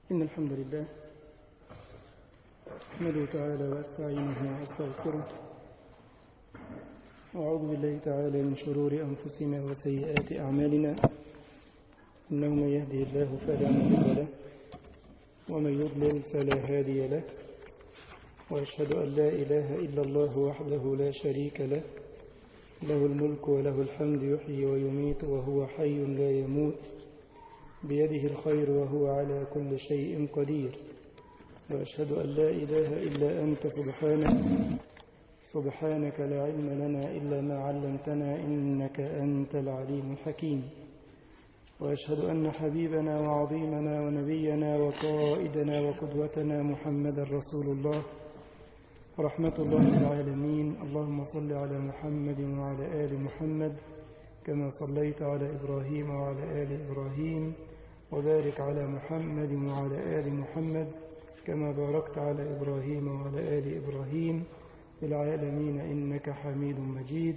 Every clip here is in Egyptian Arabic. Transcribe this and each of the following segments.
إن الحمد لله أحمده تعالى وأستعينه وأستغفره وأعوذ بالله تعالى من شرور أنفسنا وسيئات أعمالنا إنه من يهدي الله فلا مضل له ومن يضلل فلا هادي له وأشهد أن لا إله إلا الله وحده لا شريك له له الملك وله الحمد يحيي ويميت وهو حي لا يموت بيده الخير وهو على كل شيء قدير وأشهد أن لا إله إلا أنت سبحانك سبحانك لا علم لنا إلا ما علمتنا إنك أنت العليم الحكيم وأشهد أن حبيبنا وعظيمنا ونبينا وقائدنا وقدوتنا محمد رسول الله رحمة الله للعالمين اللهم صل على محمد وعلى آل محمد كما صليت على إبراهيم وعلى آل إبراهيم وبارك على محمد وعلى آل محمد كما باركت على إبراهيم وعلى آل إبراهيم في العالمين إنك حميد مجيد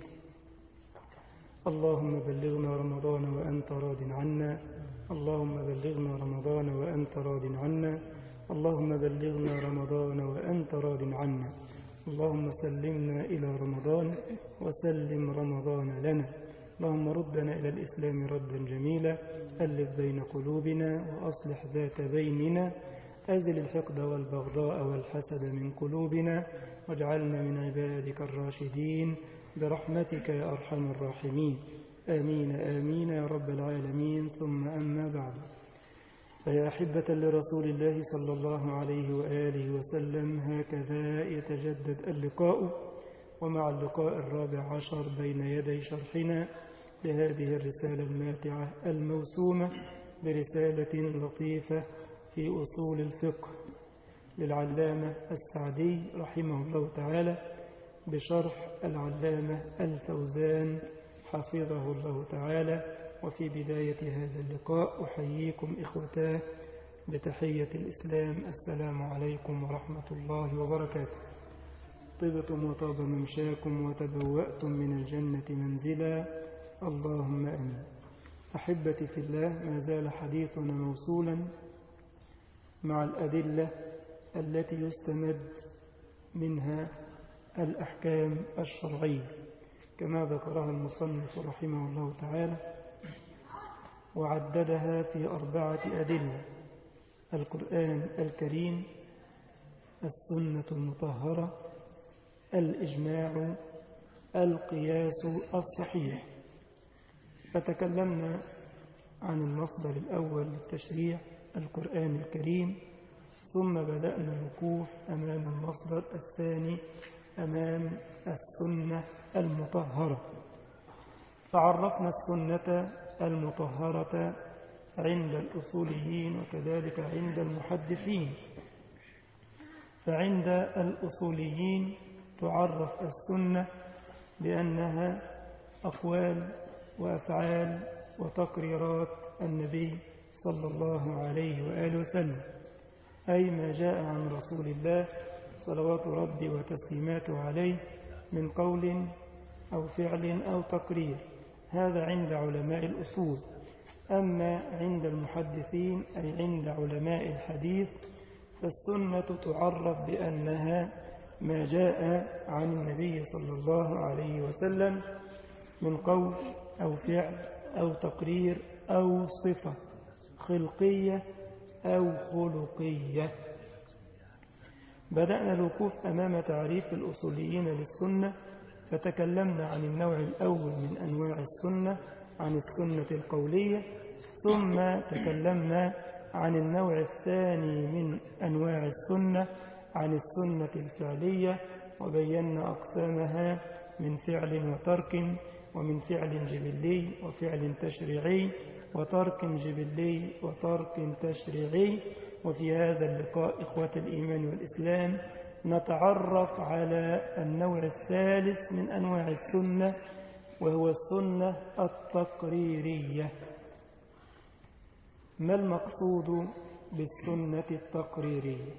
اللهم بلغنا رمضان وأنت راض عنا اللهم بلغنا رمضان وأنت راض عنا اللهم بلغنا رمضان وأنت راض عنا اللهم سلمنا إلى رمضان وسلم رمضان لنا اللهم ردنا إلى الإسلام ردا جميلا ألف بين قلوبنا وأصلح ذات بيننا أزل الحقد والبغضاء والحسد من قلوبنا واجعلنا من عبادك الراشدين برحمتك يا أرحم الراحمين آمين آمين يا رب العالمين ثم أما بعد فيا أحبة لرسول الله صلى الله عليه وآله وسلم هكذا يتجدد اللقاء ومع اللقاء الرابع عشر بين يدي شرحنا لهذه الرسالة الماتعة الموسومة برسالة لطيفة في أصول الفقه للعلامة السعدي رحمه الله تعالى بشرح العلامة الفوزان حفظه الله تعالى وفي بداية هذا اللقاء أحييكم إخوتاه بتحية الإسلام السلام عليكم ورحمة الله وبركاته طبتم وطاب ممشاكم وتبوأتم من الجنة منزلا اللهم أمين أحبتي في الله ما زال حديثنا موصولا مع الأدلة التي يستمد منها الأحكام الشرعية كما ذكرها المصنف رحمه الله تعالى وعددها في أربعة أدلة القرآن الكريم السنة المطهرة الإجماع القياس الصحيح فتكلمنا عن المصدر الأول للتشريع القرآن الكريم ثم بدأنا الوقوف أمام المصدر الثاني أمام السنة المطهرة فعرفنا السنة المطهرة عند الأصوليين وكذلك عند المحدثين فعند الأصوليين تعرف السنة بأنها أقوال وأفعال وتقريرات النبي صلى الله عليه وآله وسلم أي ما جاء عن رسول الله صلوات ربي وتسليماته عليه من قول أو فعل أو تقرير هذا عند علماء الأصول أما عند المحدثين أي عند علماء الحديث فالسنة تعرف بأنها ما جاء عن النبي صلى الله عليه وسلم من قول أو فعل أو تقرير أو صفة خلقية أو خلقية بدأنا الوقوف أمام تعريف الأصوليين للسنة فتكلمنا عن النوع الأول من أنواع السنة عن السنة القولية ثم تكلمنا عن النوع الثاني من أنواع السنة عن السنة الفعلية وبينا أقسامها من فعل وترك ومن فعل جبلي وفعل تشريعي وترك جبلي وترك تشريعي وفي هذا اللقاء إخوة الإيمان والإسلام نتعرف على النوع الثالث من أنواع السنة وهو السنة التقريرية ما المقصود بالسنة التقريرية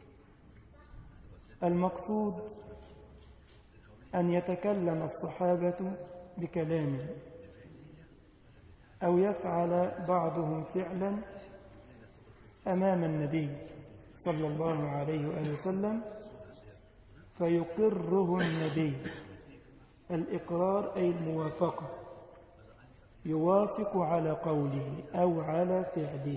المقصود أن يتكلم الصحابة بكلام أو يفعل بعضهم فعلا أمام النبي صلى الله عليه وآله وسلم فيقره النبي الإقرار أي الموافقة يوافق على قوله أو على فعله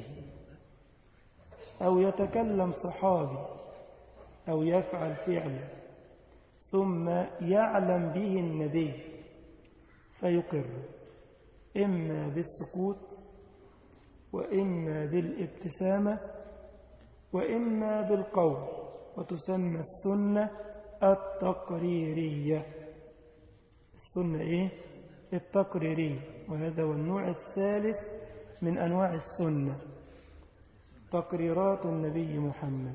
أو يتكلم صحابي أو يفعل فعلا ثم يعلم به النبي فيقر إما بالسكوت وإما بالابتسامة وإما بالقول وتسمى السنة التقريرية السنة إيه؟ التقريرية وهذا هو النوع الثالث من أنواع السنة تقريرات النبي محمد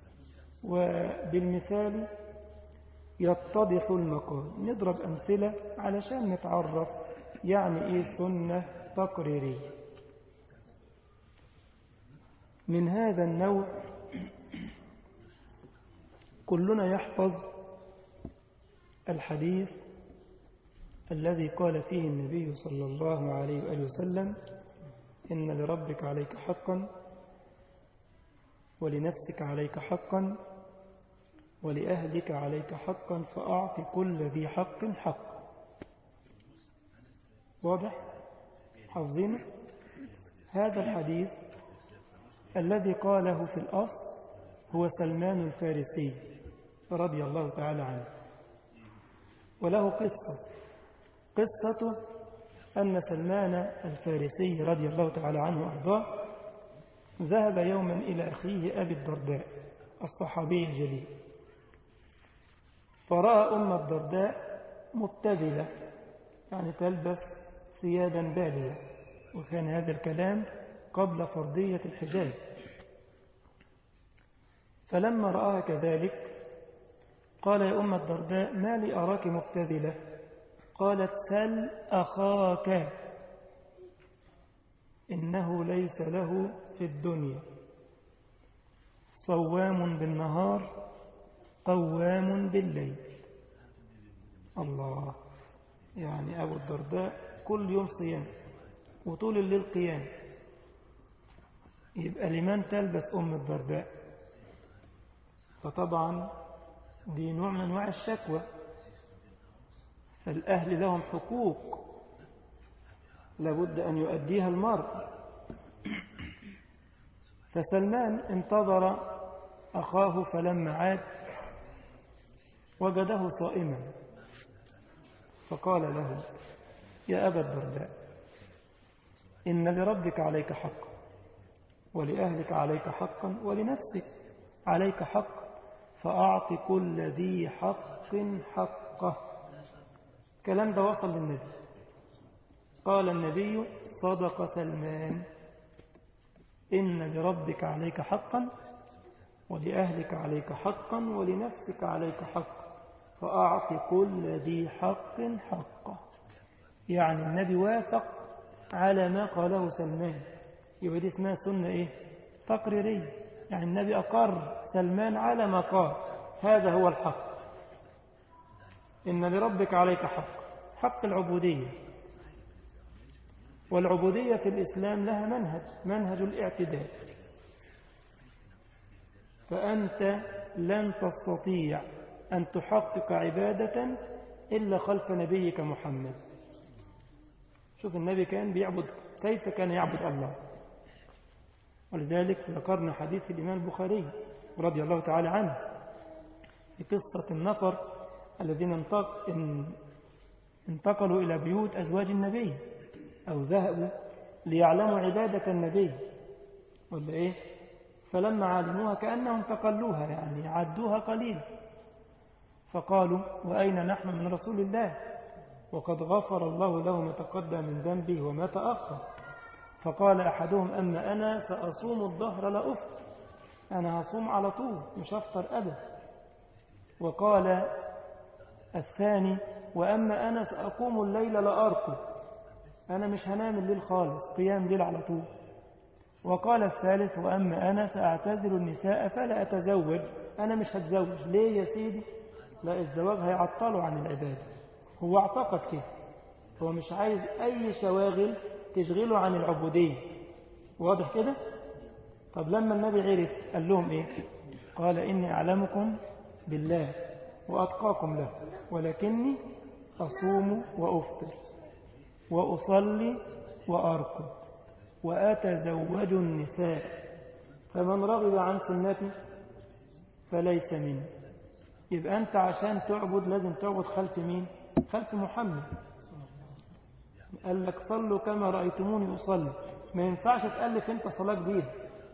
وبالمثال يتضح المقال نضرب أمثلة علشان نتعرف يعني إيه سنة تقريرية من هذا النوع كلنا يحفظ الحديث الذي قال فيه النبي صلى الله عليه وآله وسلم إن لربك عليك حقا ولنفسك عليك حقا ولأهلك عليك حقا فأعط كل ذي حق حق واضح حافظين هذا الحديث الذي قاله في الأصل هو سلمان الفارسي رضي الله تعالى عنه وله قصة قصته أن سلمان الفارسي رضي الله تعالى عنه وأرضاه ذهب يوما إلى أخيه أبي الدرداء الصحابي الجليل فرأى أم الدرداء مبتذلة يعني تلبس ثيابا بالية وكان هذا الكلام قبل فرضية الحجاب فلما رآها كذلك قال يا أم الدرداء ما لي أراك مبتذلة قالت سل أخاك إنه ليس له في الدنيا صوام بالنهار قوام بالليل الله يعني أبو الدرداء كل يوم صيام وطول الليل قيام يبقى لمن تلبس أم الدرداء فطبعا دي نوع من أنواع الشكوى فالأهل لهم حقوق لابد أن يؤديها المرء فسلمان انتظر أخاه فلما عاد وجده صائما فقال له يا أبا الدرداء إن لربك عليك حقا ولأهلك عليك حقا ولنفسك عليك حق فأعط كل ذي حق حقه كلام ده وصل للنبي قال النبي صدق سلمان إن لربك عليك حقا ولأهلك عليك حقا ولنفسك عليك حقا فأعط كل ذي حق حقه يعني النبي وافق على ما قاله سلمان يبقى دي اسمها سنة إيه تقريرية يعني النبي أقر سلمان على ما قال هذا هو الحق إن لربك عليك حق حق العبودية والعبودية في الإسلام لها منهج منهج الاعتدال فأنت لن تستطيع أن تحقق عبادة إلا خلف نبيك محمد شوف النبي كان بيعبد كيف كان يعبد الله ولذلك ذكرنا حديث الإمام البخاري رضي الله تعالى عنه في قصة النفر الذين انتقلوا إلى بيوت أزواج النبي أو ذهبوا ليعلموا عبادة النبي ولا إيه فلما علموها كأنهم تقلوها يعني عدوها قليلا فقالوا وأين نحن من رسول الله وقد غفر الله له ما تقدم من ذنبه وما تأخر فقال أحدهم أما أنا سأصوم الظهر لا أفطر أنا هصوم على طول مش أفطر أبدا وقال الثاني وأما أنا سأقوم الليل لا أرقد أنا مش هنام الليل خالص قيام ليل على طول وقال الثالث وأما أنا سأعتزل النساء فلا أتزوج أنا مش هتزوج ليه يا سيدي لا الزواج هيعطله عن العبادة هو اعتقد كده هو مش عايز أي شواغل تشغله عن العبودية واضح كده طب لما النبي عرف قال لهم إيه قال إني أعلمكم بالله وأتقاكم له ولكني أصوم وأفطر وأصلي وأركض وأتزوج النساء فمن رغب عن سنتي فليس مني يبقى أنت عشان تعبد لازم تعبد خلف مين خلف محمد قال لك صلوا كما رأيتموني أصلي ما ينفعش تألف أنت صلاة جديدة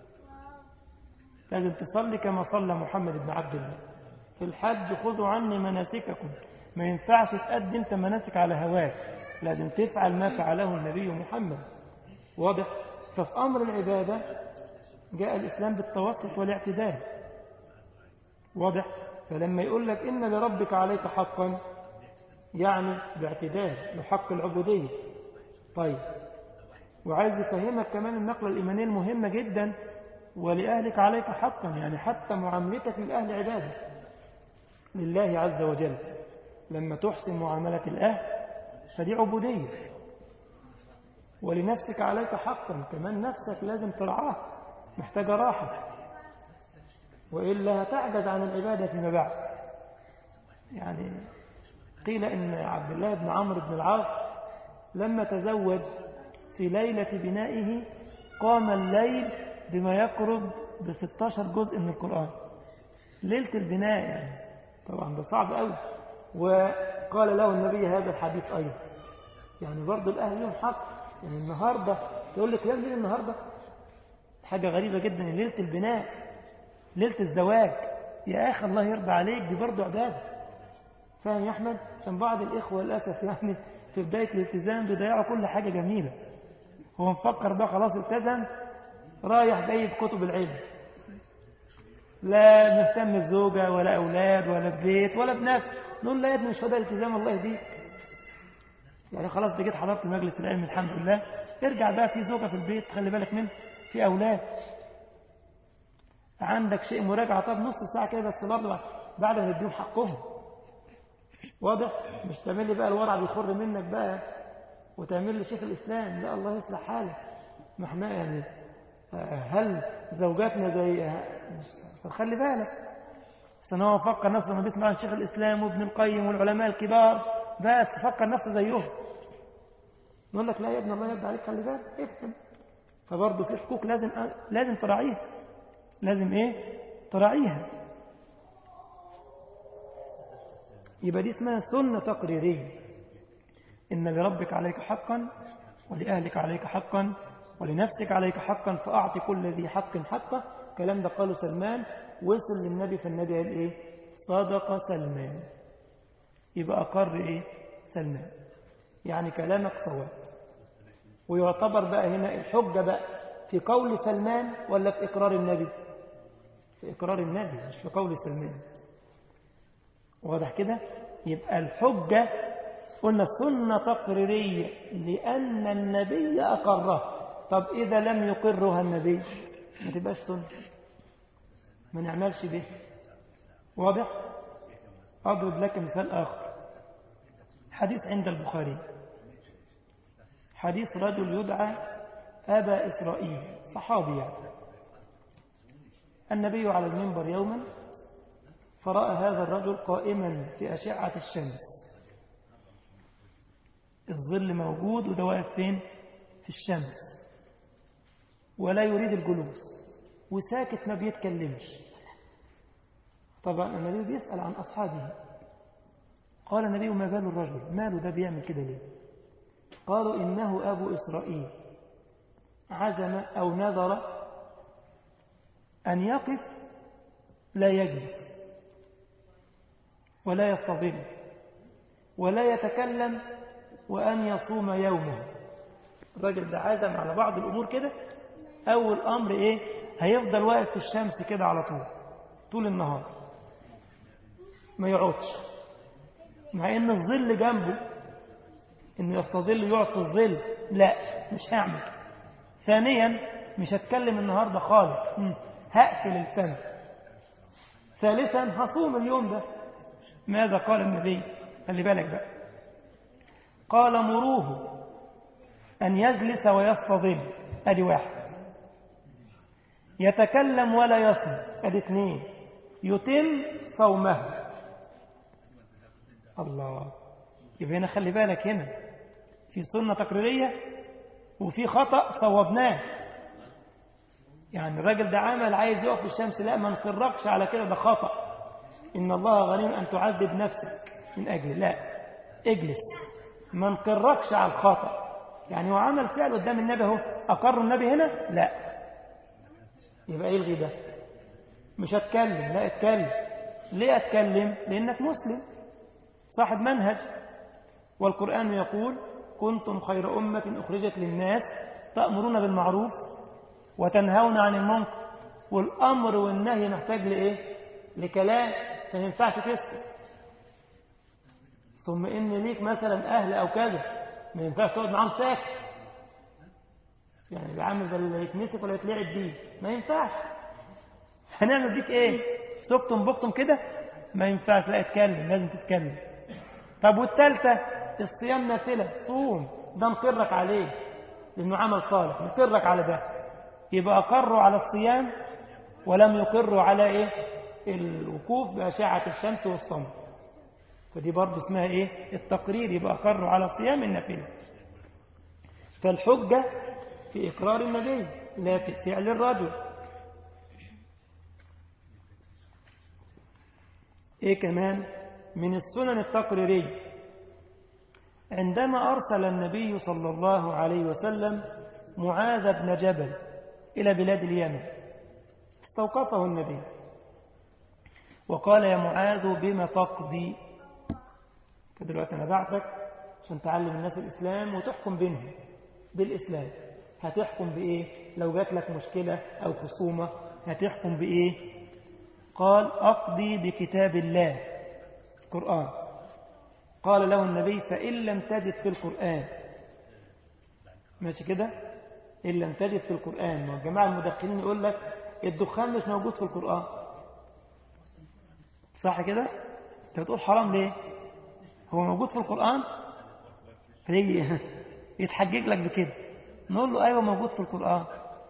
لازم تصلي كما صلى محمد بن عبد الله في الحج خذوا عني مناسككم ما ينفعش تأدي أنت مناسك على هواك لازم تفعل ما فعله النبي محمد واضح ففي أمر العبادة جاء الإسلام بالتوسط والاعتدال واضح فلما يقول لك إن لربك عليك حقا يعني باعتدال بحق العبودية طيب وعايز يفهمك كمان النقلة الإيمانية المهمة جدا ولأهلك عليك حقا يعني حتى معاملتك للأهل عبادة لله عز وجل لما تحسن معاملة الأهل فدي عبودية ولنفسك عليك حقا كمان نفسك لازم ترعاه محتاجة راحة وإلا هتعجز عن العبادة فيما بعد يعني قيل إن عبد الله بن عمرو بن العاص لما تزوج في ليلة بنائه قام الليل بما يقرب ب 16 جزء من القرآن ليلة البناء يعني طبعا ده صعب قوي وقال له النبي هذا الحديث أيضا يعني برضه الأهل لهم حق يعني النهاردة تقول لك يا ليلة النهاردة حاجة غريبة جدا ليلة البناء ليلة الزواج يا أخي الله يرضى عليك دي برضه عبادة فاهم يا أحمد عشان بعض الإخوة للأسف يعني في بداية الالتزام بيضيعوا كل حاجة جميلة هو مفكر بقى خلاص التزم رايح جايب كتب العلم لا مهتم بزوجة ولا أولاد ولا ببيت ولا بنفس نقول لا يا ابني مش هذا الالتزام الله يهديك يعني خلاص جيت حضرت مجلس العلم الحمد لله ارجع بقى في زوجة في البيت خلي بالك منه في أولاد عندك شيء مراجعة طب نص ساعة كده بس برضه بعد ما نديهم حقهم واضح مش تعمل لي بقى الورع بيخر منك بقى وتعمل لي شيخ الإسلام لا الله يصلح حالك ما احنا يعني هل زوجاتنا زي خلي بالك بس هو فكر نفسه لما بيسمع عن شيخ الإسلام وابن القيم والعلماء الكبار بس فكر نفسه زيهم نقول لك لا يا ابن الله يرضى عليك خلي بالك افهم فبرضه في حقوق لازم لازم تراعيها لازم ايه تراعيها يبقى دي اسمها سنة تقريرية إن لربك عليك حقا ولأهلك عليك حقا ولنفسك عليك حقا فأعطي كل ذي حق حقه الكلام ده قاله سلمان وصل للنبي فالنبي قال إيه صدق سلمان يبقى أقر إيه سلمان يعني كلامك صواب ويعتبر بقى هنا الحجة بقى في قول سلمان ولا في إقرار النبي في إقرار النبي مش في قول سلمان واضح كده يبقى الحجة قلنا سنة تقريرية لأن النبي أقره طب إذا لم يقرها النبي ما تبقاش سنة ما نعملش به واضح أضرب لك مثال آخر حديث عند البخاري حديث رجل يدعى أبا إسرائيل صحابي يعني. النبي على المنبر يوما فرأى هذا الرجل قائما في أشعة الشمس الظل موجود وده واقف فين في الشمس ولا يريد الجلوس وساكت ما بيتكلمش طبعا النبي بيسأل عن أصحابه قال النبي ما بال الرجل ماله ده بيعمل كده ليه قالوا إنه أبو إسرائيل عزم أو نذر أن يقف لا يجلس ولا يستظل ولا يتكلم وأن يصوم يومه الراجل ده عزم على بعض الأمور كده أول أمر إيه هيفضل واقف في الشمس كده على طول طول النهار ما يقعدش مع إن الظل جنبه إنه يستظل يقعد في الظل لا مش هعمل ثانيا مش هتكلم النهاردة خالص هقفل الفم ثالثا هصوم اليوم ده ماذا قال النبي خلي بالك بقى قال مروه أن يجلس ويستظل أدي واحد يتكلم ولا يصمت ادي اثنين يتم صومه الله يبقى هنا خلي بالك هنا في سنة تقريرية وفي خطأ صوبناه يعني الراجل ده عمل عايز يقف في الشمس لا ما نقركش على كده ده خطأ إن الله غني أن تعذب نفسك من أجل لا اجلس ما نقركش على الخطأ يعني هو عمل فعل قدام النبي اهو أقر النبي هنا لا يبقى إيه الغي ده مش هتكلم لا اتكلم ليه أتكلم لأنك مسلم صاحب منهج والقرآن يقول كنتم خير أمة أخرجت للناس تأمرون بالمعروف وتنهون عن المنكر والأمر والنهي محتاج لإيه لكلام ما ينفعش تسكت ثم إن ليك مثلا أهل أو كذا ما ينفعش تقعد معاهم ساكت يعني العامل ده اللي يتمسك ولا يتلعب بيه ما ينفعش هنعمل بيك ايه سكتم بكتم كده ما ينفعش لا اتكلم لازم تتكلم طب والثالثه الصيام نافله صوم ده نقرك عليه لانه عمل صالح نقرك على ده يبقى اقروا على الصيام ولم يقروا على ايه الوقوف باشعه الشمس والصمت فدي برضه اسمها ايه التقرير يبقى اقروا على الصيام النافله فالحجه في اقرار النبي لا في فعل الرجل ايه كمان من السنن التقريرية عندما أرسل النبي صلى الله عليه وسلم معاذ بن جبل إلى بلاد اليمن استوقفه النبي وقال يا معاذ بما تقضي دلوقتي أنا بعتك عشان تعلم الناس الإسلام وتحكم بينهم بالإسلام هتحكم بإيه لو جات لك مشكلة أو خصومة هتحكم بإيه قال أقضي بكتاب الله القرآن قال له النبي فإن لم تجد في القرآن ماشي كده إن لم تجد في القرآن والجماعة المدخنين يقول لك الدخان مش موجود في القرآن صح كده انت بتقول حرام ليه هو موجود في القرآن فيجي يتحجج لك بكده نقول له أيوة موجود في القرآن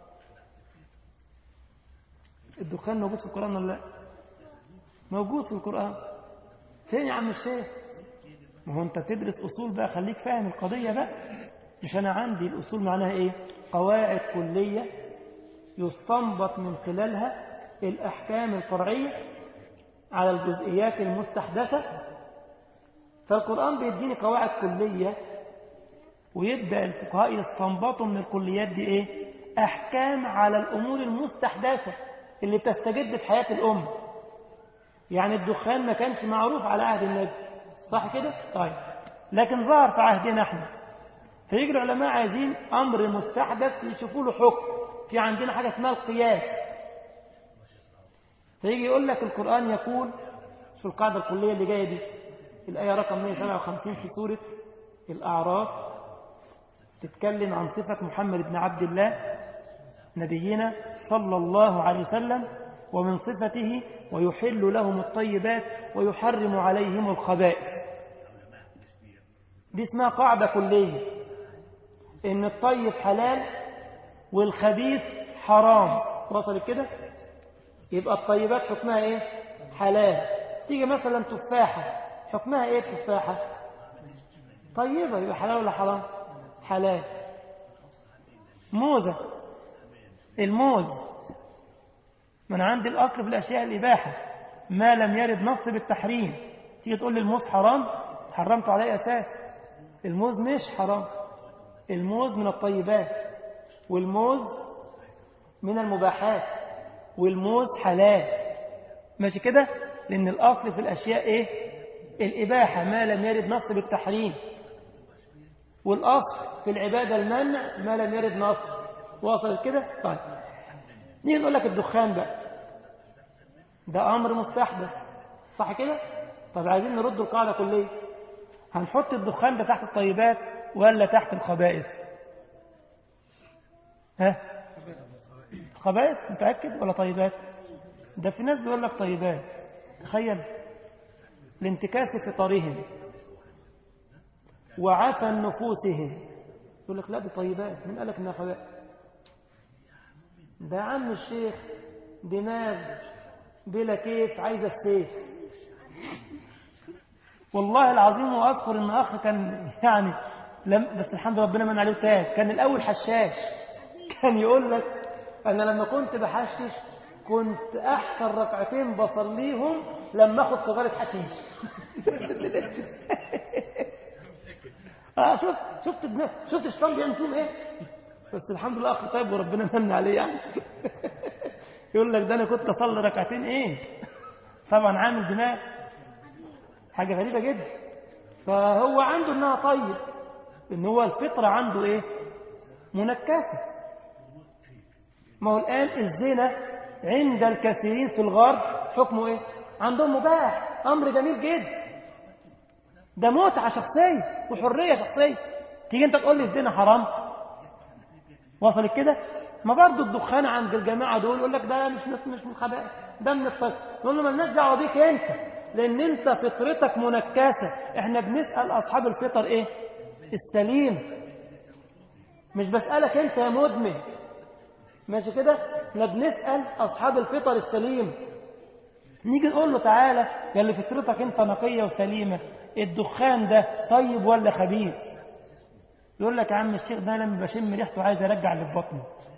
الدخان موجود في القرآن ولا لا موجود في القرآن فين يا عم الشيخ ما هو انت تدرس أصول بقى خليك فاهم القضية بقى مش أنا عندي الأصول معناها إيه قواعد كلية يستنبط من خلالها الأحكام الفرعية على الجزئيات المستحدثة فالقرآن بيديني قواعد كلية ويبدأ الفقهاء يستنبطوا من الكليات دي إيه أحكام على الأمور المستحدثة اللي بتستجد في حياة الأمة يعني الدخان ما كانش معروف على عهد النبي صح كده؟ طيب لكن ظهر في عهدنا احنا فيجي العلماء عايزين أمر مستحدث يشوفوا له حكم في عندنا حاجة اسمها القياس فيجي يقول لك القرآن يقول في القاعدة الكلية اللي جاية دي الآية رقم 157 في سورة الأعراف تتكلم عن صفة محمد بن عبد الله نبينا صلى الله عليه وسلم ومن صفته ويحل لهم الطيبات ويحرم عليهم الخبائث دي اسمها قاعدة كلية إن الطيب حلال والخبيث حرام وصل كده يبقى الطيبات حكمها إيه حلال تيجي مثلا تفاحة حكمها إيه التفاحة طيبة يبقى حلال ولا حرام حلال موزة الموز من عند الأصل في الأشياء الإباحة ما لم يرد نص بالتحريم تيجي تقول لي الموز حرام حرمت عليه أساس الموز مش حرام الموز من الطيبات والموز من المباحات والموز حلال ماشي كده لأن الأصل في الأشياء إيه الإباحة ما لم يرد نص بالتحريم والأصل في العبادة المنع ما لم يرد نص واصل كده طيب نيجي نقول لك الدخان بقى ده أمر مستحدث صح كده طب عايزين نرد القاعدة كلية هنحط الدخان ده تحت الطيبات ولا تحت الخبائث ها خبائث متأكد ولا طيبات ده في ناس بيقول لك طيبات تخيل لانتكاس فطرهم وعفن نفوسهم يقول لك لا دي طيبات من قال لك انها خبائث ده عم الشيخ دماغ بلا كيف عايزة السيف والله العظيم وأذكر إن أخ كان يعني لم بس الحمد لله ربنا من عليه تاب كان الأول حشاش كان يقول لك أنا لما كنت بحشش كنت أحسن ركعتين بصليهم لما أخد سيجارة حشيش آه شفت شفت ابن شفت الشيطان بيعمل فيهم إيه بس الحمد لله أخ طيب وربنا من عليه يعني يقول لك ده أنا كنت أصلي ركعتين إيه طبعا عامل دماغ حاجة غريبة جدا فهو عنده إنها طيب إن هو الفطرة عنده إيه منكسة ما هو الآن الزنا عند الكثيرين في الغرب حكمه إيه عندهم مباح أمر جميل جدا ده متعة شخصية وحرية شخصية تيجي أنت تقول لي الزنا حرام وصلت كده ما برضه الدخان عند الجماعة دول يقول لك ده مش مش مش من الخبائث ده من الطيب نقول له مالناش دعوة بيك أنت لأن أنت فطرتك منكسة إحنا بنسأل أصحاب الفطر إيه السليم مش بسألك أنت يا مدمن ماشي كده احنا بنسأل أصحاب الفطر السليم نيجي نقول له تعالى يا اللي فطرتك أنت نقية وسليمة الدخان ده طيب ولا خبيث يقول لك يا عم الشيخ ده لما بشم ريحته عايز ارجع اللي في بطني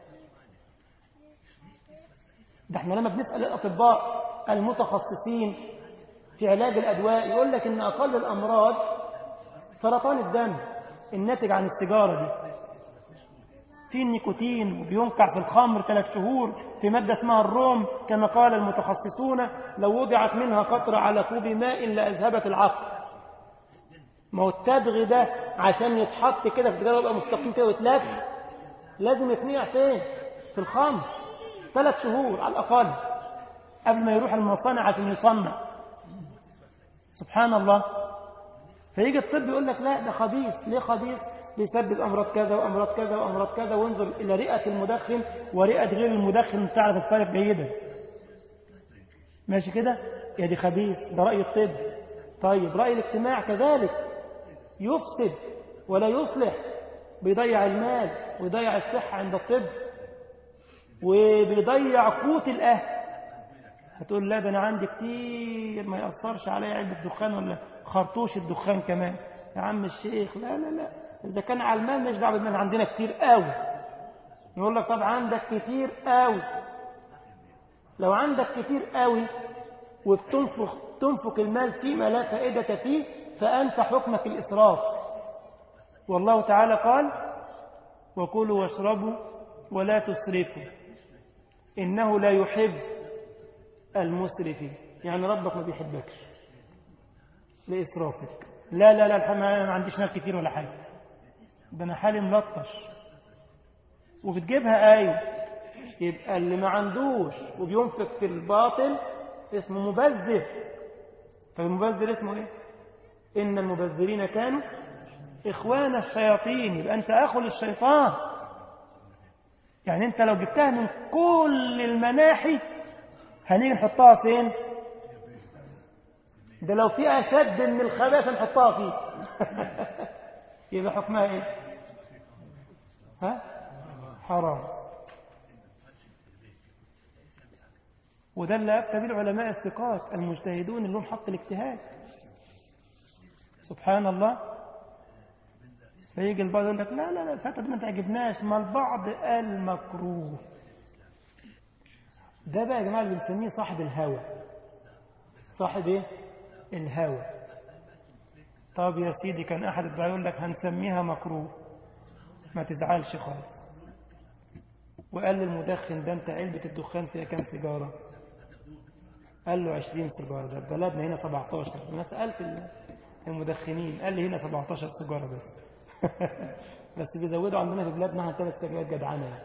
ده احنا لما بنسأل الأطباء المتخصصين في علاج الأدواء يقول لك إن أقل الأمراض سرطان الدم الناتج عن السيجارة دي في النيكوتين وبينقع في الخمر ثلاث شهور في مادة اسمها الروم كما قال المتخصصون لو وضعت منها قطرة على كوب ماء لأذهبت العقل ما هو التبغ ده عشان يتحط كده في الجدار يبقى مستقيم كده ويتلف لازم يتنقع فين في الخمر ثلاث شهور على الأقل قبل ما يروح المصانع عشان يصنع سبحان الله فيجي الطب يقول لك لا ده خبيث ليه خبيث بيسبب أمراض كذا وأمراض كذا وأمراض كذا وانظر إلى رئة المدخن ورئة غير المدخن تعرف الفرق جيدا ماشي كده يا دي خبيث ده رأي الطب طيب رأي الاجتماع كذلك يفسد ولا يصلح بيضيع المال ويضيع الصحة عند الطب وبيضيع قوت الأهل هتقول لا ده أنا عندي كتير ما يأثرش عليا علبة دخان ولا خرطوش الدخان كمان يا عم الشيخ لا لا لا إذا كان على المال مش دعوه بالمال عندنا كتير قوي يقول لك طب عندك كتير قوي لو عندك كتير قوي وبتنفق تنفق المال فيما لا فائدة فيه فأنت حكمك الإسراف والله تعالى قال وكلوا واشربوا ولا تسرفوا إنه لا يحب المسرفين يعني ربك ما بيحبكش لإسرافك لا لا لا الحمد ما عنديش مال كتير ولا حاجة ده أنا حالي ملطش وبتجيبها آية يبقى اللي ما عندوش وبينفق في الباطل اسمه مبذر فالمبذر اسمه ايه إن المبذرين كانوا إخوان الشياطين يبقى أنت أخو للشيطان يعني أنت لو جبتها من كل المناحي هنيجي نحطها فين ده لو في أشد من الخباثة نحطها فيه يبقى حكمها إيه ها حرام وده اللي أفتى به العلماء الثقات المجتهدون اللي هم حق الاجتهاد سبحان الله فيجي البعض يقول لك لا لا لا الفترة دي ما تعجبناش ما البعض قال مكروه ده بقى يا جماعة اللي بنسميه صاحب الهوى صاحب ايه الهوى طب يا سيدي كان أحد الدعاء يقول لك هنسميها مكروه ما تزعلش خالص وقال للمدخن ده انت علبة الدخان فيها كام سيجارة قال له 20 سيجارة ده بلدنا هنا 17 أنا سألت المدخنين قال لي هنا 17 سيجارة بس بس بيزودوا عندنا في بلادنا ثلاث سيجارات جدعانة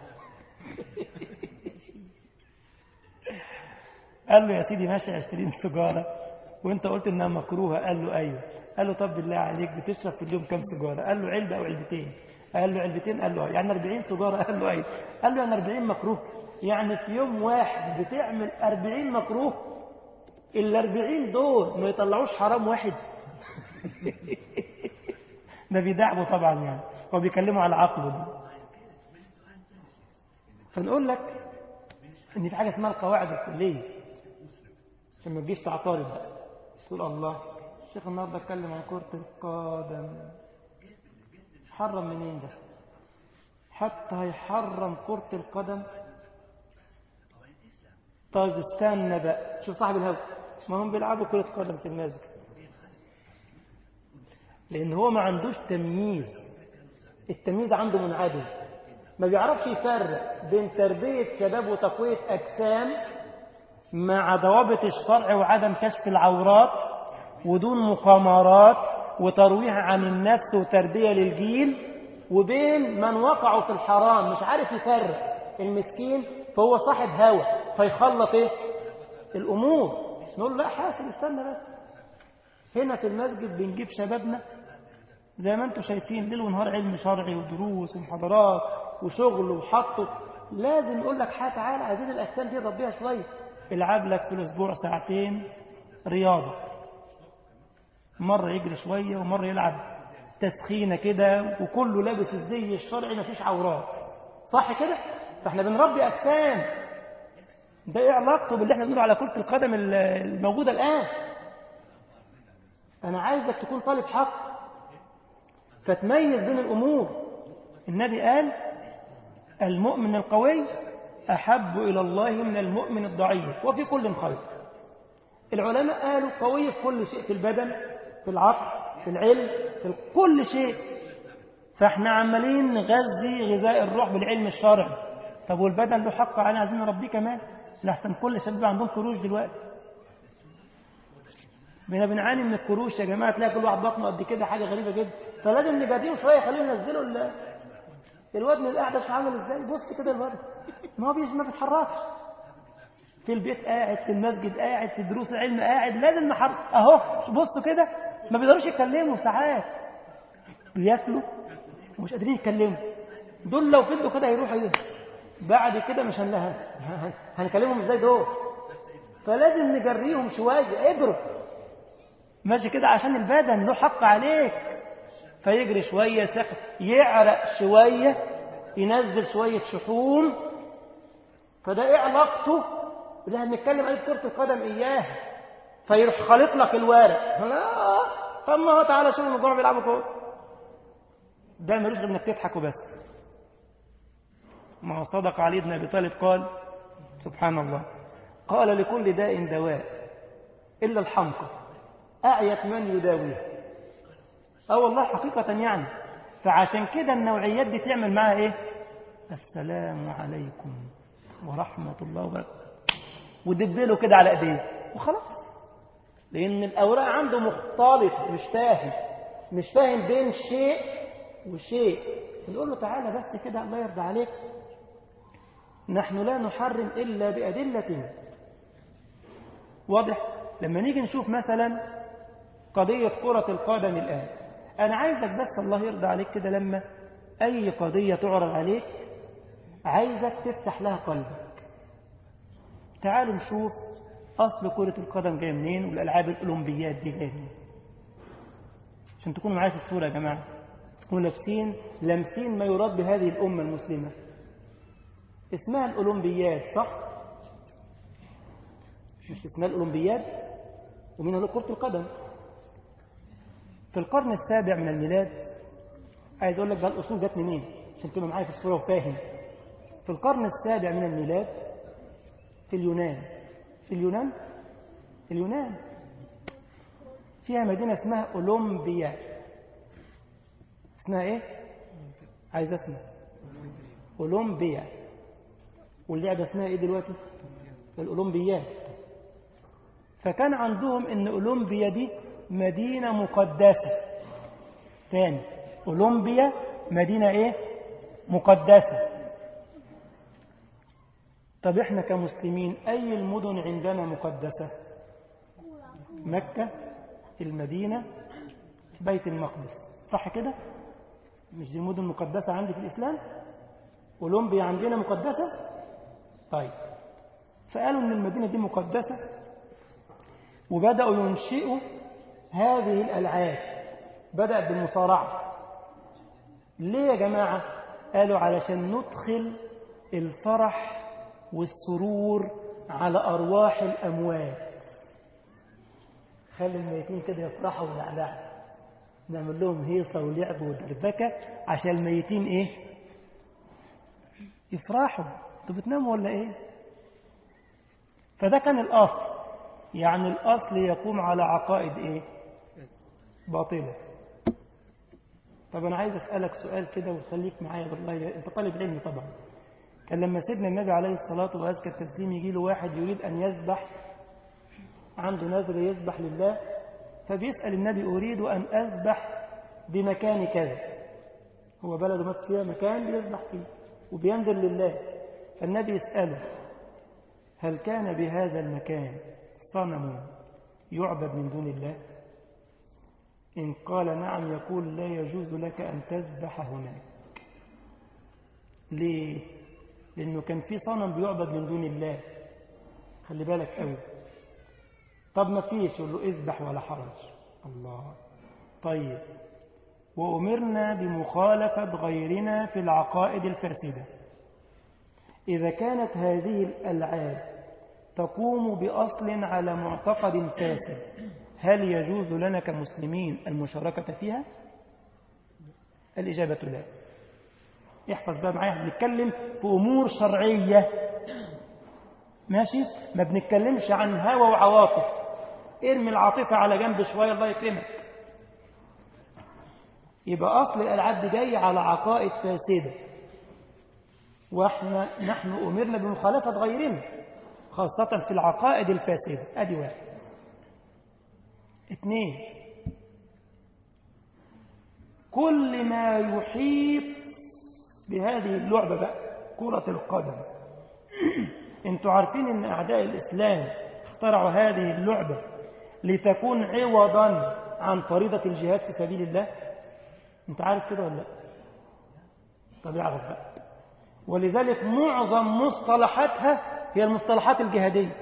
قال له يا سيدي ماشي 20 سيجارة وانت قلت انها مكروهة قال له ايوه قال له طب بالله عليك بتشرب في اليوم كام سيجارة قال له علبة او علبتين قال له علبتين قال له يعني 40 سيجارة قال له ايوه قال له يعني 40 مكروه يعني في يوم واحد بتعمل 40 مكروه ال 40 دول ما يطلعوش حرام واحد ده بيدعبه طبعا يعني هو بيكلمه على عقله ده فنقول لك ان في حاجه اسمها القواعد الكليه عشان ما تجيش تعترض بقى تقول الله الشيخ النهارده اتكلم عن كره القدم حرم منين ده حتى هيحرم كره القدم طيب استنى بقى شوف صاحب الهوى ما هم بيلعبوا كره قدم في المسجد لان هو ما عندوش تمييز التمييز عنده منعدم ما بيعرفش يفرق بين تربية شباب وتقوية أجسام مع ضوابط الشرع وعدم كشف العورات ودون مقامرات وترويح عن النفس وتربية للجيل وبين من وقعوا في الحرام مش عارف يفرق المسكين فهو صاحب هوى فيخلط ايه الأمور نقول لا حاسب استنى بس هنا في المسجد بنجيب شبابنا زي ما انتم شايفين ليل ونهار علم شرعي ودروس ومحاضرات وشغل وحطه لازم يقول لك حاجه تعالى عايزين الاجسام دي نربيها شويه العب لك في الاسبوع ساعتين رياضه مره يجري شويه ومره يلعب تسخينه كده وكله لابس الزي الشرعي مفيش عورات صح كده فاحنا بنربي اجسام ده ايه علاقته باللي احنا بنقوله على كره القدم الموجوده الان انا عايزك تكون طالب حق فتميز بين الأمور النبي قال المؤمن القوي أحب إلى الله من المؤمن الضعيف وفي كل خير العلماء قالوا قوي في كل شيء في البدن في العقل في العلم في كل شيء فاحنا عمالين نغذي غذاء الروح بالعلم الشرعي طب والبدن له حق علينا عايزين نربيه كمان لحسن كل شباب عندهم كروش دلوقتي بنا بنعاني من الكروش يا جماعه تلاقي كل واحد بطنه قد كده حاجه غريبه جدا فلازم نجاديهم شويه خليهم ينزلوا ال... الواد من القعده شو عامل ازاي بص كده الواد ما هو بيجي ما بيتحركش في البيت قاعد في المسجد قاعد في دروس العلم قاعد لازم نحرك اهو بصوا كده ما بيقدروش يتكلموا ساعات بياكلوا ومش قادرين يتكلموا دول لو فضلوا كده هيروحوا ايه بعد كده مش هنلها هنكلمهم ازاي دول فلازم نجريهم شويه اجروا ماشي كده عشان البدن له حق عليك فيجري شوية سخن يعرق شوية ينزل شوية شحوم فده ايه علاقته اللي هنتكلم عليه في كرة القدم إياه فيروح خالط لك الورق لا طب ما هو تعالى شوف المجموعة بيلعبوا كورة ده ملوش غير انك تضحك وبس ما هو صدق علي بن ابي طالب قال سبحان الله قال لكل داء دواء الا الحمقى اعيت من يداويه اه والله حقيقة يعني فعشان كده النوعيات دي تعمل معاها ايه السلام عليكم ورحمة الله وبركاته ودبله كده على ايديه وخلاص لان الاوراق عنده مختلط مش فاهم مش فاهم بين شيء وشيء نقول له تعالى بس كده الله يرضى عليك نحن لا نحرم إلا بأدلة واضح لما نيجي نشوف مثلا قضية كرة القدم الآن أنا عايزك بس الله يرضى عليك كده لما أي قضية تعرض عليك عايزك تفتح لها قلبك تعالوا نشوف أصل كرة القدم جاية منين والألعاب الأولمبيات دي جاية منين عشان تكونوا معايا في الصورة يا جماعة تكونوا لابسين لامسين ما يراد بهذه الأمة المسلمة اسمها الأولمبياد صح؟ مش اسمها الأولمبياد ومنها كرة القدم في القرن السابع من الميلاد عايز أقول لك بقى الأصول جت منين عشان تبقى معايا في الصورة وفاهم في القرن السابع من الميلاد في اليونان في اليونان اليونان فيها مدينة اسمها أولمبيا اسمها ايه عايز اسمع أولمبيا واللعبة اسمها ايه دلوقتي الأولمبيات فكان عندهم ان أولمبيا دي مدينة مقدسة تاني أولمبيا مدينة ايه مقدسة طب احنا كمسلمين اي المدن عندنا مقدسة مكة المدينة بيت المقدس صح كده مش دي المدن مقدسة عندي في الإسلام أولمبيا عندنا مقدسة طيب فقالوا ان المدينة دي مقدسة وبدأوا ينشئوا هذه الألعاب بدأت بالمصارعة ليه يا جماعة قالوا علشان ندخل الفرح والسرور على أرواح الأموات خلي الميتين كده يفرحوا ويعلعوا نعمل لهم هيصة ولعب ودربكة عشان الميتين إيه يفرحوا انتوا بتناموا ولا إيه فده كان الأصل يعني الأصل يقوم على عقائد إيه باطلة طب أنا عايز أسألك سؤال كده وخليك معايا والله أنت طالب علم طبعا كان لما سيدنا النبي عليه الصلاة وأزكى التسليم يجي له واحد يريد أن يذبح عنده نذر يذبح لله فبيسأل النبي أريد أن أذبح بمكان كذا هو بلده مات فيها مكان بيذبح فيه وبينذر لله فالنبي يسأله هل كان بهذا المكان صنم يعبد من دون الله إن قال نعم يقول لا يجوز لك أن تذبح هناك ليه؟ لأنه كان في صنم بيعبد من دون الله خلي بالك قوي طب ما فيش يقول له اذبح ولا حرج الله طيب وأمرنا بمخالفة غيرنا في العقائد الفاسدة إذا كانت هذه الألعاب تقوم بأصل على معتقد فاسد هل يجوز لنا كمسلمين المشاركة فيها؟ الإجابة لا احفظ بقى معايا بنتكلم في أمور شرعية ماشي ما بنتكلمش عن هوى وعواطف ارمي العاطفة على جنب شوية الله يكرمك يبقى أصل الألعاب دي جاي على عقائد فاسدة واحنا نحن أمرنا بمخالفة غيرنا خاصة في العقائد الفاسدة أدي واحد اثنين كل ما يحيط بهذه اللعبة بقى كرة القدم انتوا عارفين ان اعداء الاسلام اخترعوا هذه اللعبة لتكون عوضا عن فريضة الجهاد في سبيل الله انت عارف كده ولا لا طب يعرف بقى ولذلك معظم مصطلحاتها هي المصطلحات الجهادية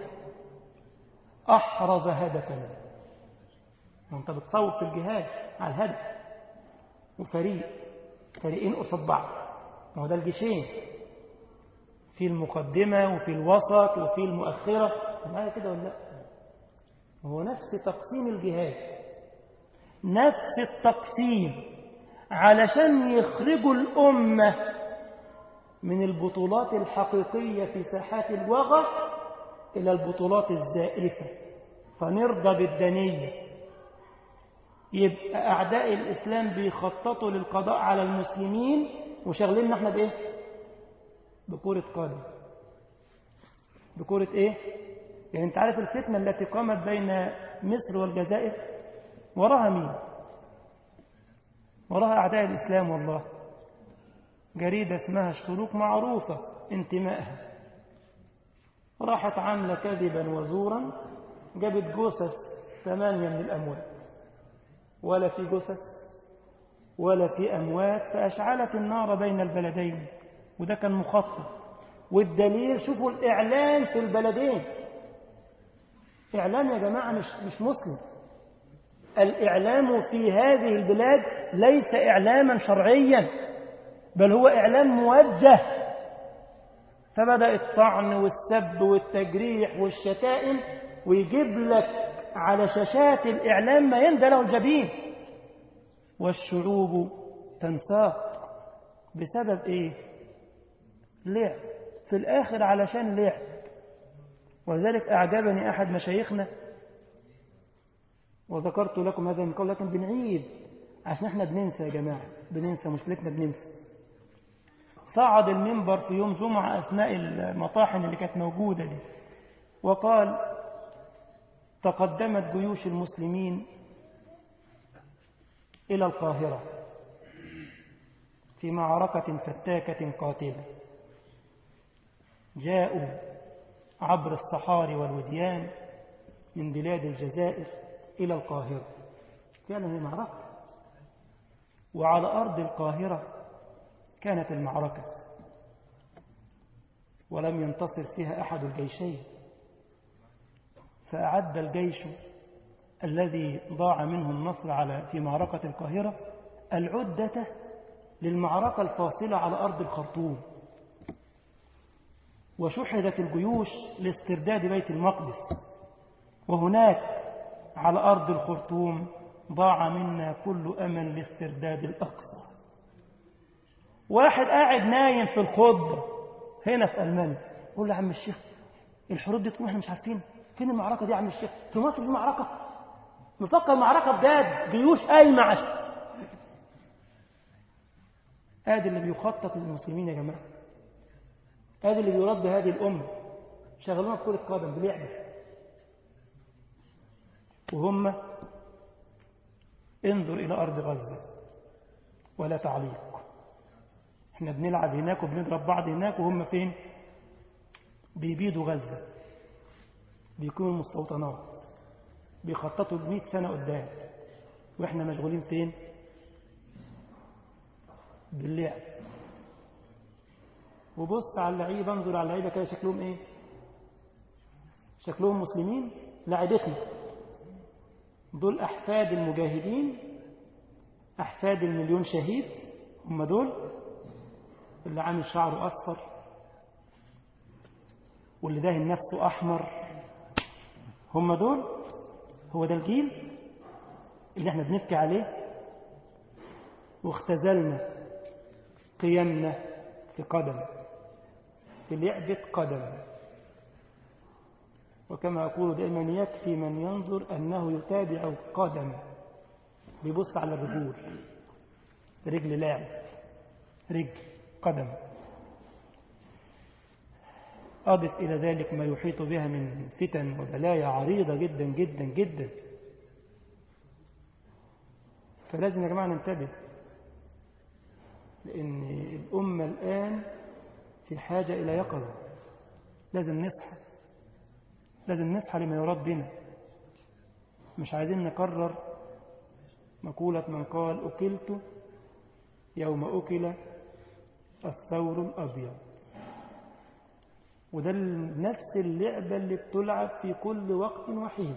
أحرز هدفنا وانت بتصوت في الجهاد على الهدف وفريق فريقين قصاد بعض ما هو ده الجيشين في المقدمة وفي الوسط وفي المؤخرة معايا كده ولا لا هو نفس تقسيم الجهاد نفس التقسيم علشان يخرجوا الأمة من البطولات الحقيقية في ساحات الوغى إلى البطولات الزائفة فنرضى بالدنية يبقى أعداء الإسلام بيخططوا للقضاء على المسلمين وشغلنا احنا بإيه؟ بكرة قدم بكرة إيه؟ يعني أنت عارف الفتنة التي قامت بين مصر والجزائر وراها مين؟ وراها أعداء الإسلام والله جريدة اسمها الشروق معروفة انتمائها راحت عاملة كذبا وزورا جابت جثث ثمانية من الأموات ولا في جثث ولا في أموات فأشعلت النار بين البلدين وده كان مخطط والدليل شوفوا الإعلام في البلدين إعلام يا جماعة مش, مش مسلم الإعلام في هذه البلاد ليس إعلاما شرعيا بل هو إعلام موجه فبدأ الطعن والسب والتجريح والشتائم ويجيب لك على شاشات الإعلام ما يندى له الجبين والشعوب تنساق بسبب إيه؟ لعب في الآخر علشان لعب ولذلك أعجبني أحد مشايخنا وذكرت لكم هذا من قول لكن بنعيد عشان احنا بننسى يا جماعة بننسى مشكلتنا بننسى صعد المنبر في يوم جمعة أثناء المطاحن اللي كانت موجودة دي وقال تقدمت جيوش المسلمين إلى القاهرة في معركة فتاكة قاتلة جاءوا عبر الصحاري والوديان من بلاد الجزائر إلى القاهرة كان هي معركة وعلى أرض القاهرة كانت المعركة ولم ينتصر فيها أحد الجيشين فأعد الجيش الذي ضاع منه النصر على في معركة القاهرة العدة للمعركة الفاصلة على أرض الخرطوم وشحذت الجيوش لاسترداد بيت المقدس وهناك على أرض الخرطوم ضاع منا كل أمل لاسترداد الأقصى واحد قاعد نايم في الخضة هنا في ألمانيا يقول له يا عم الشيخ الحروب دي تكون احنا مش عارفين فين المعركة دي يا عم الشيخ في مصر في معركة مفكر معركة بجد جيوش قايمة عشان ادي اللي بيخطط للمسلمين يا جماعة ادي اللي بيرد هذه الأمة شغلونا في كرة قدم بلعبة وهم انظر إلى أرض غزة ولا تعليق احنا بنلعب هناك وبنضرب بعض هناك وهم فين بيبيدوا غزة بيكونوا مستوطنات بيخططوا بمئة سنة قدام واحنا مشغولين فين باللعب وبص على اللعيبة انظر على اللعيبة كده شكلهم ايه شكلهم مسلمين لعبتنا دول أحفاد المجاهدين أحفاد المليون شهيد هم دول اللي عامل شعره أصفر واللي داهن نفسه أحمر هم دول هو ده الجيل اللي احنا بنبكي عليه واختزلنا قيمنا في قدم في لعبة قدم وكما أقول دائما يكفي من ينظر أنه يتابع القدم بيبص على الرجول رجل لاعب رجل قدم أضف إلى ذلك ما يحيط بها من فتن وبلايا عريضة جدا جدا جدا فلازم يا جماعة ننتبه لأن الأمة الآن في حاجة إلى يقظة لازم نصحى لازم نصحى لما يراد بنا مش عايزين نكرر مقولة من قال أكلت يوم أكل الثور الأبيض وده نفس اللعبة اللي بتلعب في كل وقت وحين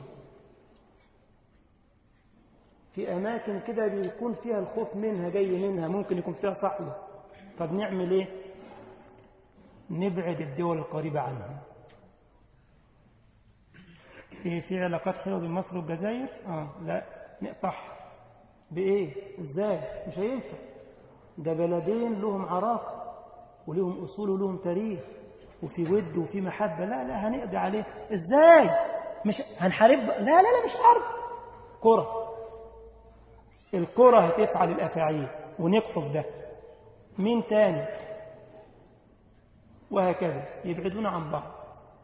في أماكن كده بيكون فيها الخوف منها جاي منها ممكن يكون فيها صحوة طب نعمل إيه نبعد الدول القريبة عنها في في علاقات حلوة بين مصر والجزائر آه لا نقطعها بإيه إزاي مش هينفع ده بلدين لهم عراقة ولهم أصول ولهم تاريخ وفي ود وفي محبة لا لا هنقضي عليه إزاي مش هنحارب لا لا لا مش حرب كرة الكرة هتفعل الأفاعيل ونقصف ده مين تاني وهكذا يبعدون عن بعض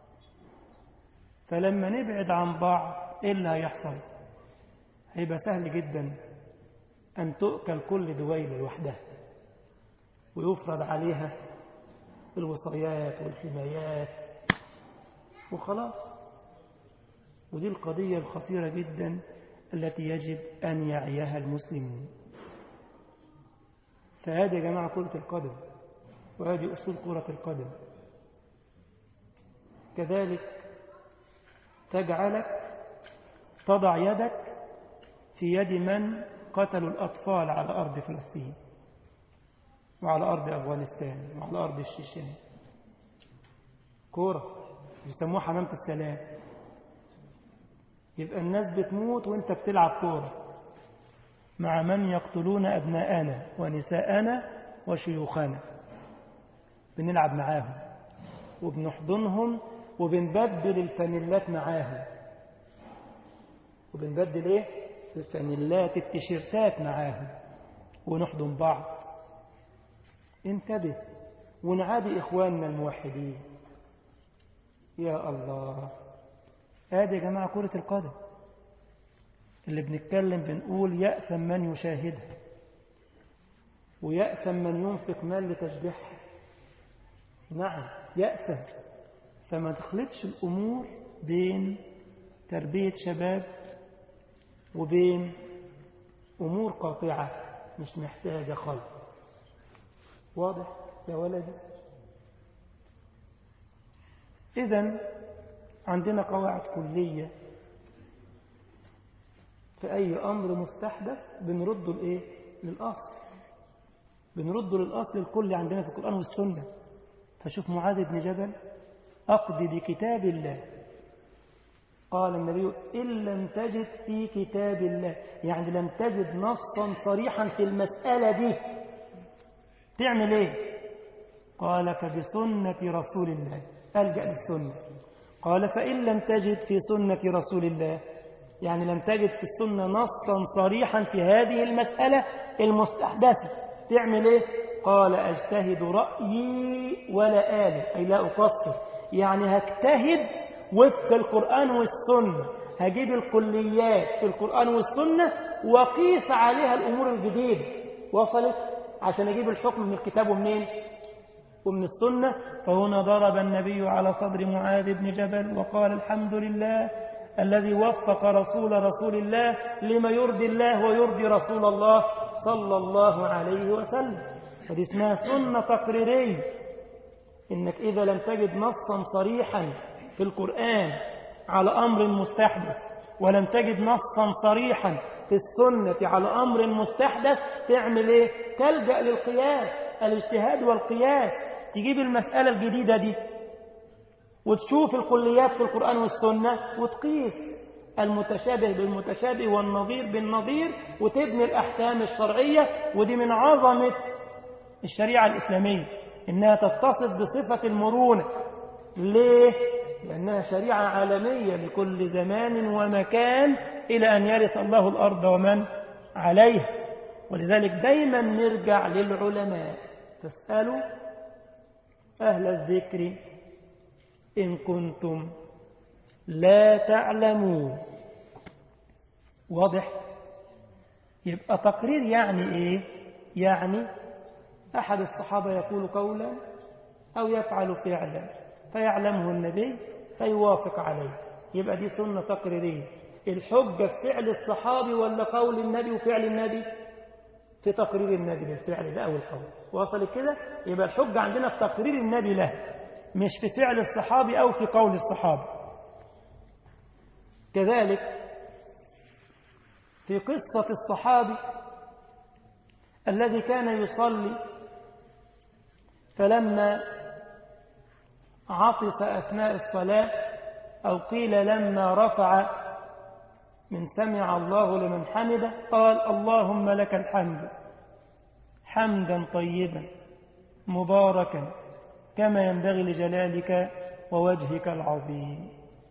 فلما نبعد عن بعض ايه اللي هيحصل هيبقى سهل جدا أن تؤكل كل دويلة لوحدها ويفرض عليها الوصايات والحمايات وخلاص ودي القضية الخطيرة جدا التي يجب أن يعيها المسلمون فهذه يا جماعة كرة القدم وهذه أصول كرة القدم كذلك تجعلك تضع يدك في يد من قتلوا الأطفال على أرض فلسطين وعلى أرض أفغانستان وعلى أرض الشيشان كورة يسموها حمامة السلام يبقى الناس بتموت وانت بتلعب كورة مع من يقتلون أبناءنا ونساءنا وشيوخنا بنلعب معاهم وبنحضنهم وبنبدل الفانيلات معاهم وبنبدل ايه الفانيلات التيشيرتات معاهم ونحضن بعض انتبه ونعادي إخواننا الموحدين يا الله هذه يا جماعة كرة القدم اللي بنتكلم بنقول يأثم من يشاهدها ويأثم من ينفق مال لتشبيعها نعم يأثم فما تخلطش الأمور بين تربية شباب وبين أمور قاطعة مش محتاجة خلط واضح يا ولدي إذا عندنا قواعد كلية في أي أمر مستحدث بنرده لإيه؟ للأصل بنرده للأصل الكلي عندنا في القرآن والسنة فشوف معاذ بن جبل أقض بكتاب الله قال النبي إن لم تجد في كتاب الله يعني لم تجد نصا صريحا في المسألة دي تعمل ايه قال فبسنة رسول الله ألجأ للسنة قال فإن لم تجد في سنة رسول الله يعني لم تجد في السنة نصا صريحا في هذه المسألة المستحدثة تعمل ايه قال أجتهد رأيي ولا آله أي لا أقصر يعني هجتهد وفق القرآن والسنة هجيب الكليات في القرآن والسنة وقيس عليها الأمور الجديدة وصلت عشان أجيب الحكم من الكتاب ومنين ومن السنة فهنا ضرب النبي على صدر معاذ بن جبل وقال الحمد لله الذي وفق رسول رسول الله لما يرضي الله ويرضي رسول الله صلى الله عليه وسلم هذه اسمها سنة تقريرية إنك إذا لم تجد نصا صريحا في القرآن على أمر مستحدث ولم تجد نصا صريحا في السنة على أمر مستحدث تعمل إيه؟ تلجأ للقياس الاجتهاد والقياس تجيب المسألة الجديدة دي وتشوف الكليات في القرآن والسنة وتقيس المتشابه بالمتشابه والنظير بالنظير وتبني الأحكام الشرعية ودي من عظمة الشريعة الإسلامية إنها تتصف بصفة المرونة ليه؟ لأنها شريعة عالمية لكل زمان ومكان إلى أن يرث الله الأرض ومن عليها ولذلك دايما نرجع للعلماء تسألوا أهل الذكر إن كنتم لا تعلمون واضح يبقى تقرير يعني إيه يعني أحد الصحابة يقول قولا أو يفعل فعلا فيعلمه النبي فيوافق عليه يبقى دي سنة تقريرية الحجة في فعل الصحابي ولا قول النبي وفعل النبي في تقرير النبي للفعل ده أو القول وصل كده يبقى الحجة عندنا في تقرير النبي له مش في فعل الصحابي أو في قول الصحابي كذلك في قصة الصحابي الذي كان يصلي فلما عطس أثناء الصلاة أو قيل لما رفع من سمع الله لمن حمده قال اللهم لك الحمد حمدا طيبا مباركا كما ينبغي لجلالك ووجهك العظيم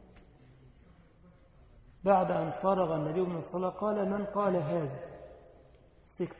بعد أن فرغ النبي من الصلاة قال من قال هذا سكت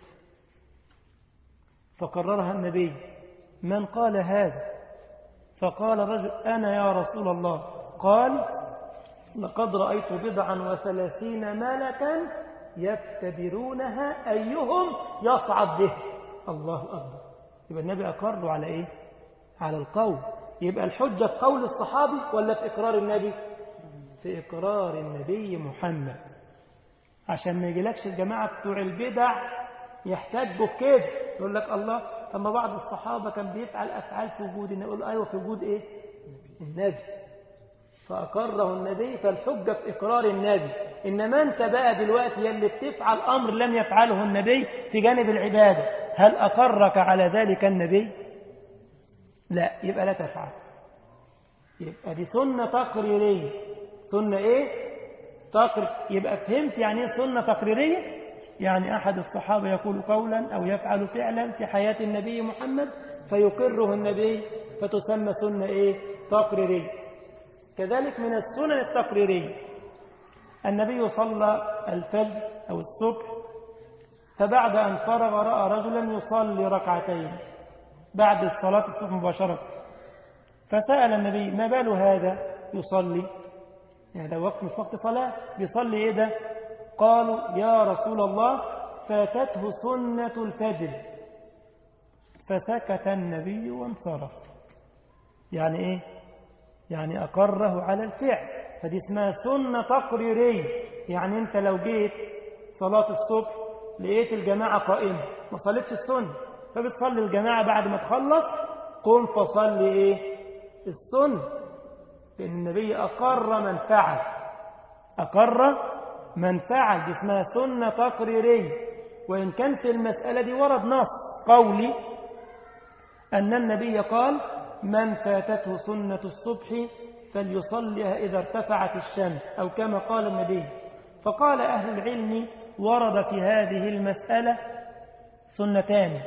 فقررها النبي من قال هذا فقال رجل أنا يا رسول الله قال لقد رأيت بضعا وثلاثين ملكا يفتبرونها أيهم يصعد به الله أكبر يبقى النبي أقر على إيه على القول يبقى الحجة في قول الصحابي ولا في إقرار النبي في إقرار النبي محمد عشان ما يجيلكش الجماعة بتوع البدع يحتاجوا كده يقول لك الله أما بعض الصحابة كان بيفعل أفعال في وجود نقول أيوة في وجود إيه النبي فأقره النبي فالحجة في إقرار النبي إنما أنت بقى دلوقتي يلي بتفعل أمر لم يفعله النبي في جانب العبادة هل أقرك على ذلك النبي لا يبقى لا تفعل يبقى دي سنة تقريرية سنة إيه تقر... يبقى فهمت يعني إيه سنة تقريرية يعني أحد الصحابة يقول قولا أو يفعل فعلا في حياة النبي محمد فيقره النبي فتسمى سنة إيه تقريرية كذلك من السنن التقريرية النبي صلى الفجر أو الصبح فبعد أن فرغ رأى رجلا يصلي ركعتين بعد الصلاة الصبح مباشرة فسأل النبي ما بال هذا يصلي يعني ده وقت مش وقت صلاة بيصلي إيه ده قالوا يا رسول الله فاتته سنة الفجر فسكت النبي وانصرف يعني إيه يعني أقره على الفعل فدي اسمها سنة تقريرية يعني أنت لو جيت صلاة الصبح لقيت الجماعة قائمة ما صليتش السنة فبتصلي الجماعة بعد ما تخلص قم فصلي إيه السنة لأن النبي أقر من فعل أقر من فعل دي اسمها سنة تقريرية وإن كان في المسألة دي ورد نص قولي أن النبي قال من فاتته سنة الصبح فليصليها إذا ارتفعت الشمس أو كما قال النبي فقال أهل العلم ورد في هذه المسألة سنتان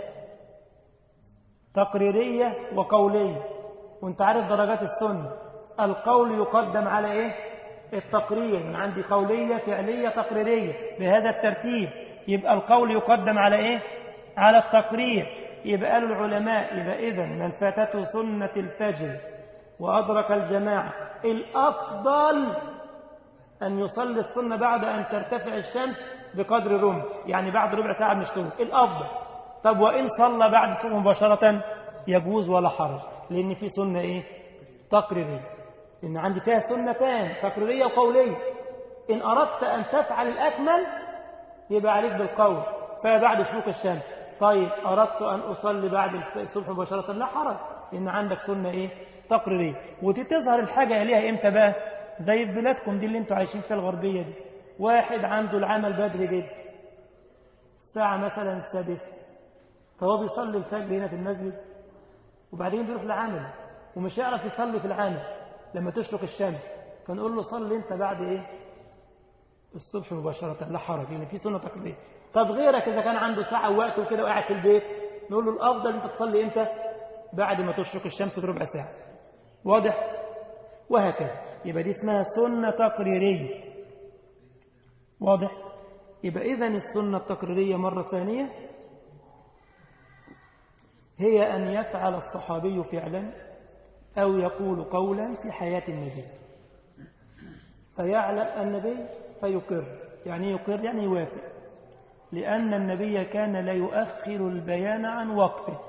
تقريرية وقولية وانت عارف درجات السنة القول يقدم على ايه التقرير من عندي قولية فعلية تقريرية بهذا الترتيب يبقى القول يقدم على ايه على التقرير يبقى قالوا العلماء يبقى إذا من فاتته سنة الفجر وأدرك الجماعة الأفضل أن يصلي السنة بعد أن ترتفع الشمس بقدر رمح يعني بعد ربع ساعة من الشروق الأفضل طب وإن صلى بعد الصبح مباشرة يجوز ولا حرج لأن في سنة إيه تقريرية إن عندي فيها سنتان تقريرية وقولية إن أردت أن تفعل الأكمل يبقى عليك بالقول فبعد شروق الشمس طيب أردت أن أصلي بعد الصبح مباشرة لا حرج لأن عندك سنة إيه تقريرية وتظهر الحاجة إليها إمتى بقى زي في بلادكم دي اللي انتوا عايشين فيها الغربية دي واحد عنده العمل بدري جدا ساعة مثلا السادسة فهو بيصلي الفجر هنا في المسجد وبعدين بيروح لعمل ومش هيعرف يصلي في العمل لما تشرق الشمس فنقول له صلي انت بعد ايه الصبح مباشرة لا حرج لان في سنة تقليدية طب غيرك اذا كان عنده ساعة ووقت وكده وقاعد في البيت نقول له الافضل انت تصلي امتى بعد ما تشرق الشمس بربع ساعة واضح وهكذا يبقى دي اسمها سنة تقريرية واضح يبقى إذا السنة التقريرية مرة ثانية هي أن يفعل الصحابي فعلا أو يقول قولا في حياة النبي فيعلم النبي فيقر يعني يقر يعني يوافق لأن النبي كان لا يؤخر البيان عن وقته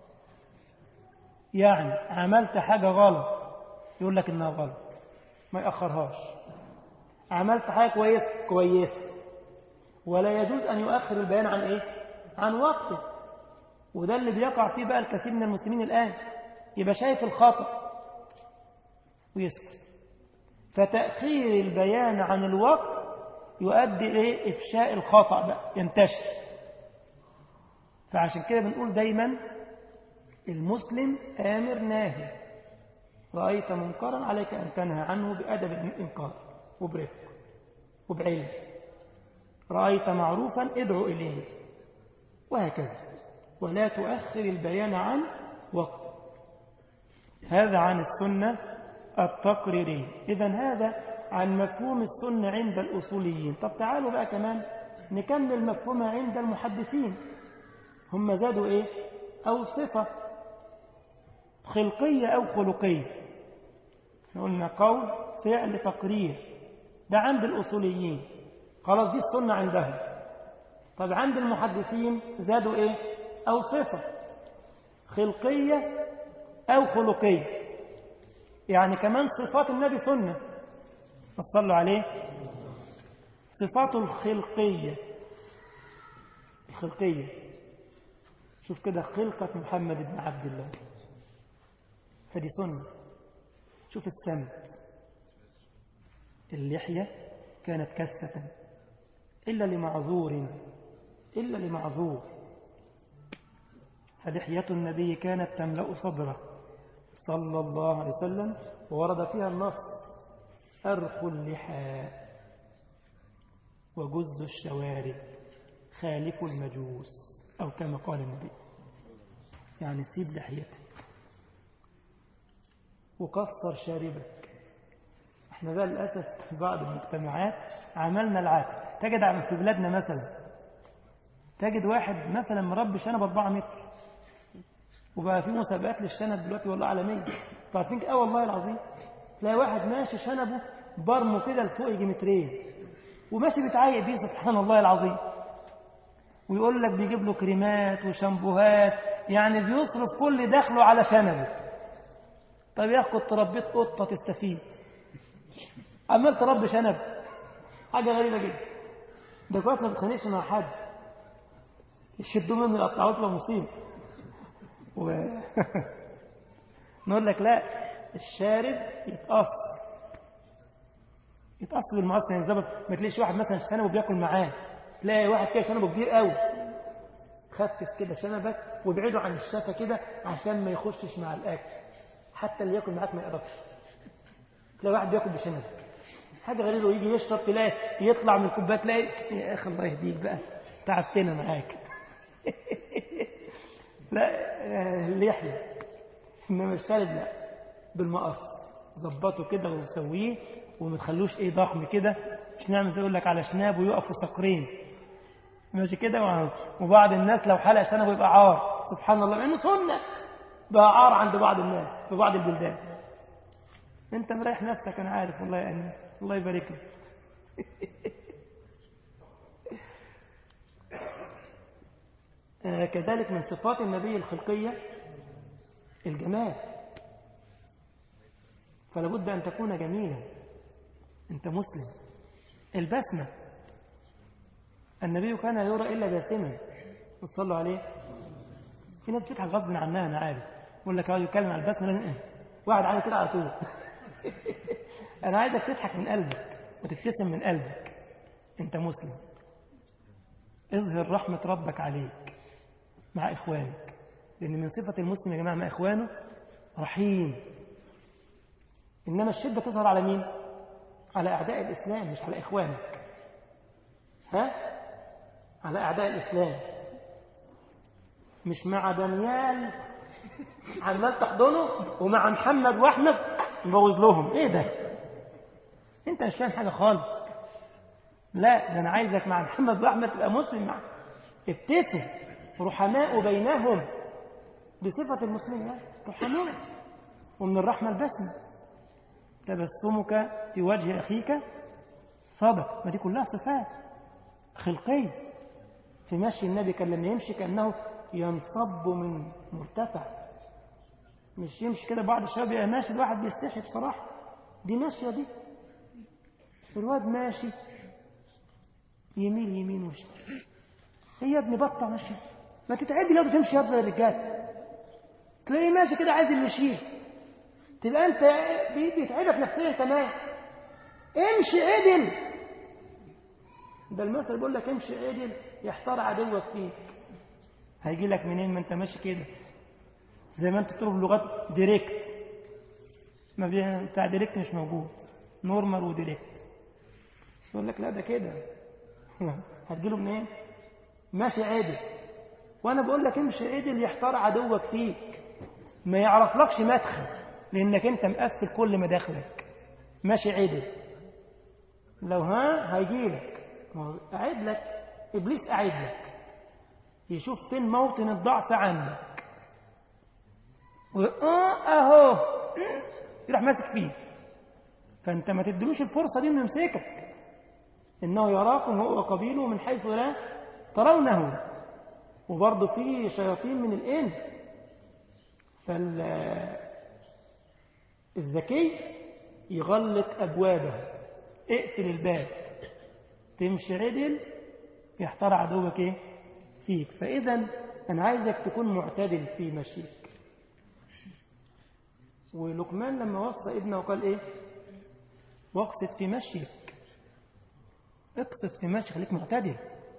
يعني عملت حاجة غلط يقول لك إنها غلط ما يأخرهاش عملت حاجة كويس كويس ولا يجوز أن يؤخر البيان عن إيه عن وقته وده اللي بيقع فيه بقى الكثير من المسلمين الآن يبقى شايف الخطأ ويسكت فتأخير البيان عن الوقت يؤدي إلى إفشاء الخطأ بقى ينتشر فعشان كده بنقول دايما المسلم آمر ناهي رأيت منكرا عليك أن تنهى عنه بأدب الإنكار وبرفق وبعلم رأيت معروفا ادعو إليه وهكذا ولا تؤخر البيان عن وقت هذا عن السنة التقريرية إذا هذا عن مفهوم السنة عند الأصوليين طب تعالوا بقى كمان نكمل مفهومها عند المحدثين هم زادوا إيه أو صفة خلقية أو خلقية قلنا قول فعل تقرير ده عند الأصوليين خلاص دي السنة عندهم طب عند المحدثين زادوا إيه أو صفة خلقية أو خلقية يعني كمان صفات النبي سنة صلوا عليه صفاته الخلقية الخلقية شوف كده خلقة محمد بن عبد الله فدي سنة شوف السمت اللحية كانت كثة إلا لمعذور إلا لمعذور فلحية النبي كانت تملأ صدره صلى الله عليه وسلم وورد فيها النص أرخ اللحى وجز الشوارب خالف المجوس أو كما قال النبي يعني سيب لحيتك وكسر شاربك احنا بقى للأسف في بعض المجتمعات عملنا العكس تجد في بلادنا مثلا تجد واحد مثلا مربي شنب 4 متر وبقى في مسابقات للشنب دلوقتي والله عالمية عارفين اه والله العظيم تلاقي واحد ماشي شنبه برمه كده لفوق يجي مترين وماشي بيتعايق بيه سبحان الله العظيم ويقول لك بيجيب له كريمات وشامبوهات يعني بيصرف كل دخله على شنبه طب يا اخي تربيت قطه تستفيد عمال تربي شنب حاجه غريبه جدا ده كويس ما بتخانقش مع حد يشدوه منه يقطعوه له مصيبه و... نقول لك لا الشارب يتقص يتقص بالمقص يعني زبط ما تلاقيش واحد مثلا شنبه بياكل معاه تلاقي واحد كده شنبه كبير قوي خفف كده شنبك وابعده عن الشفه كده عشان ما يخشش مع الاكل حتى اللي ياكل معاك ما يقربش تلاقي واحد بياكل بشنب حاجة غريبة ويجي يشرب تلاقي يطلع من الكوبايه تلاقي يا أخي الله يهديك بقى تعبتنا معاك لا آه، اللي يحلى إنما الشارب لا بالمقص ظبطه كده وسويه وما تخلوش ايه ضخم كده مش نعمل زي يقول لك على شناب ويقفوا صقرين ماشي كده وع- وبعض الناس لو حلق شنبه يبقى عار سبحان الله مع انه سنه بقى عار عند بعض الناس في بعض البلدان انت مريح نفسك انا عارف والله يا انس الله يبارك لك آه، كذلك من صفات النبي الخلقيه الجمال فلا بد أن تكون جميلا أنت مسلم البسمة النبي كان يرى إلا باسما وتصلوا عليه في ناس بتضحك غصب عنها أنا عارف يقول لك يقعد يتكلم عن البسمة لازم إيه؟ واحد عامل كده على طول أنا عايزك تضحك من قلبك وتبتسم من قلبك أنت مسلم اظهر رحمة ربك عليك مع إخوانك لأن من صفة المسلم يا جماعة مع إخوانه رحيم إنما الشدة تظهر على مين؟ على أعداء الإسلام مش على إخوانك ها؟ على أعداء الإسلام مش مع دانيال عمال تحضنه ومع محمد وأحمد مبوظ لهم إيه ده؟ أنت مش فاهم حاجة خالص لا ده أنا عايزك مع محمد وأحمد تبقى مسلم مع ابتسم رحماء بينهم بصفة المسلمين يعني رحماء ومن الرحمة البسمة تبسمك في وجه أخيك صدق ما دي كلها صفات خلقية في مشي النبي كان لما يمشي كأنه ينصب من مرتفع مش يمشي كده بعض الشباب يبقى ماشي الواحد بيستحي بصراحة دي ماشية دي الواد ماشي يميل يمين وشمال هي يا ابني بطة ماشية ما تتعدي لو تمشي يا ابني الرجال تلاقيه ماشي كده عايز يمشيه تبقى انت بي- بيتعبك نفسيا كمان امشي عدل ده المثل بيقول لك امشي عدل يحتار عدوك فيك هيجي لك منين ما انت ماشي كده زي ما انت تطلب لغات ديريكت ما بي... بتاع ديريكت مش موجود نورمال وديريكت يقول لك لا ده كده هتجيله منين ماشي عدل وانا بقول لك امشي عدل يحتار عدوك فيك ما يعرفلكش مدخل لانك انت مقفل كل مداخلك ماشي عدل لو ها هيجيلك ما هو قاعد لك ابليس قاعد لك يشوف فين موطن الضعف عندك و- اه اهو يروح ماسك فيه فانت ما تدلوش الفرصه دي انه يمسكك انه يراكم هو وقبيله من حيث لا ترونه وبرضه في شياطين من الانس فالذكي يغلق ابوابه اقفل الباب تمشي عدل يحتار عدوك ايه فيك فاذا انا عايزك تكون معتدل في مشيك ولقمان لما وصى ابنه قال ايه واقصد في مشيك اقصد في مشيك خليك معتدل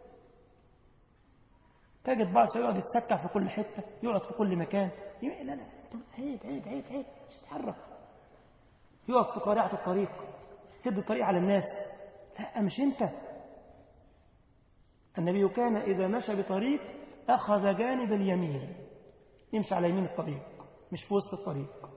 تجد بعض الشباب يقعد يتسكع في كل حته يقعد في كل مكان يقول لا لا عيب عيب عيب عيب مش تتحرك يقف في قارعه الطريق سد الطريق على الناس لا مش انت النبي كان اذا مشى بطريق اخذ جانب اليمين يمشي على يمين الطريق مش في وسط الطريق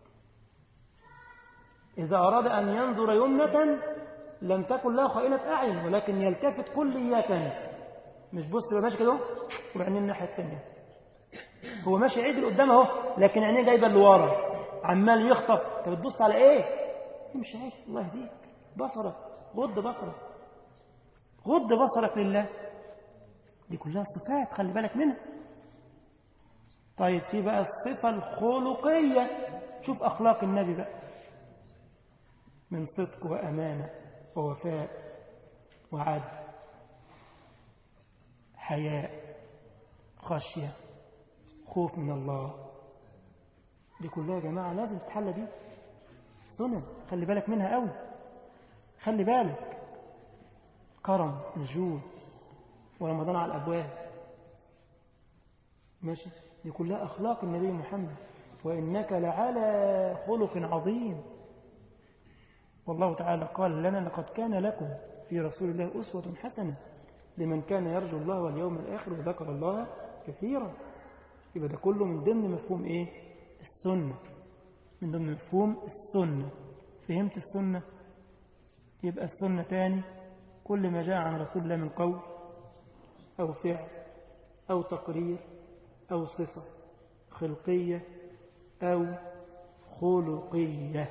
إذا أراد أن ينظر يمنة لم تكن له خائنة أعين ولكن يلتفت كلية مش بص يبقى ماشي كده وعينيه الناحية الثانية هو ماشي عدل قدامه اهو لكن عينيه جايبه اللي ورا عمال يخطف انت بتبص على ايه؟ امشي عدل الله يهديك بصرك غض بصرك غض بصرك لله دي كلها صفات خلي بالك منها طيب في بقى الصفة الخلقية شوف أخلاق النبي بقى من صدق وأمانة ووفاء وعدل حياء خشية خوف من الله دي كلها يا جماعة لازم تتحلى بيه سنن خلي بالك منها قوي خلي بالك كرم الجود ورمضان على الأبواب ماشي دي كلها أخلاق النبي محمد وإنك لعلى خلق عظيم والله تعالى قال لنا لقد كان لكم في رسول الله أسوة حسنة لمن كان يرجو الله واليوم الآخر وذكر الله كثيرا يبقى ده كله من ضمن مفهوم إيه السنة من ضمن مفهوم السنة فهمت السنة يبقى السنة تاني كل ما جاء عن رسول الله من قول أو فعل أو تقرير أو صفة خلقية أو خلقية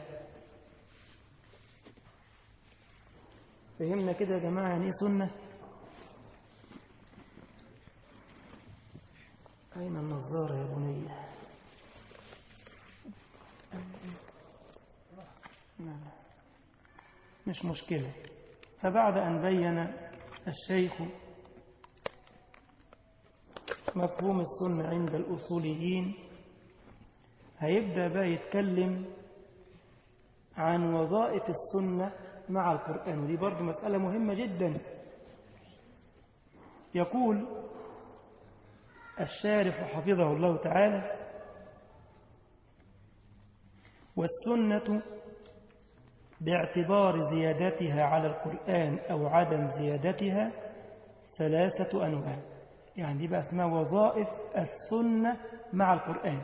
فهمنا كده يا جماعة يعني ايه سنة أين النظارة يا بني مش مشكلة فبعد أن بين الشيخ مفهوم السنة عند الأصوليين هيبدأ بقى يتكلم عن وظائف السنة مع القرآن ودي برضو مسألة مهمة جدا يقول الشارح حفظه الله تعالى والسنة باعتبار زيادتها على القرآن أو عدم زيادتها ثلاثة أنواع يعني دي بقى اسمها وظائف السنة مع القرآن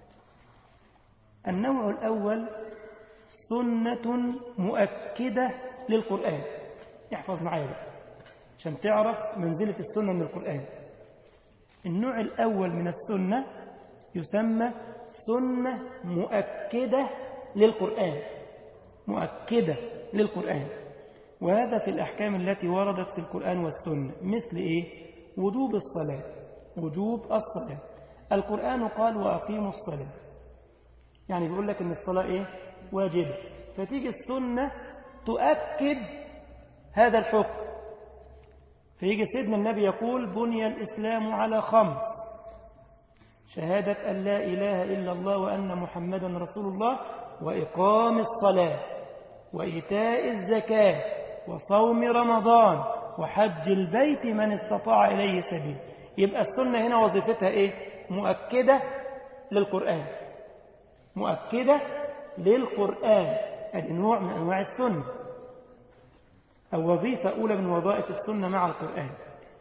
النوع الأول سنة مؤكدة للقرآن احفظ معايا بقى عشان تعرف منزلة السنة من القرآن النوع الأول من السنة يسمى سنة مؤكدة للقرآن مؤكدة للقرآن وهذا في الأحكام التي وردت في القرآن والسنة مثل إيه؟ وجوب الصلاة وجوب الصلاة القرآن قال وأقيموا الصلاة يعني بيقول لك إن الصلاة إيه؟ واجبة فتيجي السنة تؤكد هذا الحكم فيجي سيدنا النبي يقول بني الإسلام على خمس شهادة أن لا إله إلا الله وأن محمدا رسول الله وإقام الصلاة وإيتاء الزكاة وصوم رمضان وحج البيت من استطاع إليه سبيل يبقى السنة هنا وظيفتها إيه؟ مؤكدة للقرآن مؤكدة للقرآن هذه نوع من أنواع السنة أو وظيفة أولى من وظائف السنة مع القرآن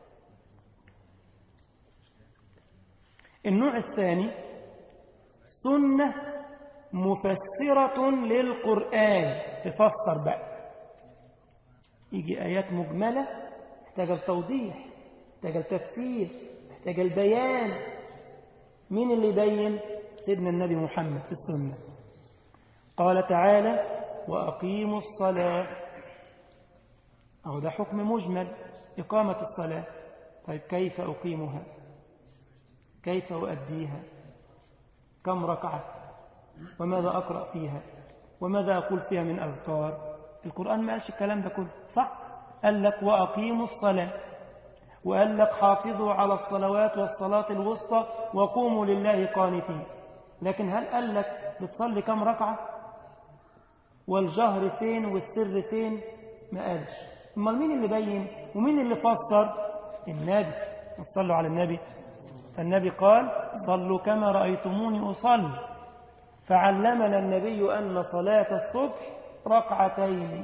النوع الثاني سنة مفسرة للقرآن تفسر بقى يجي آيات مجملة محتاجة التوضيح محتاجة التفسير محتاجة البيان مين اللي يبين سيدنا النبي محمد في السنة قال تعالى وأقيموا الصلاة أو ده حكم مجمل إقامة الصلاة طيب كيف أقيمها كيف أؤديها كم ركعة وماذا أقرأ فيها وماذا أقول فيها من أذكار القرآن ما قالش الكلام ده كله صح قال لك وأقيموا الصلاة وقال لك حافظوا على الصلوات والصلاة الوسطى وقوموا لله قانتين لكن هل قال لك بتصلي كم ركعة والجهر فين والسر فين ما قالش امال مين اللي بين ومين اللي فسر النبي صلوا على النبي فالنبي قال صلوا كما رأيتموني أصلي فعلمنا النبي أن صلاة الصبح ركعتين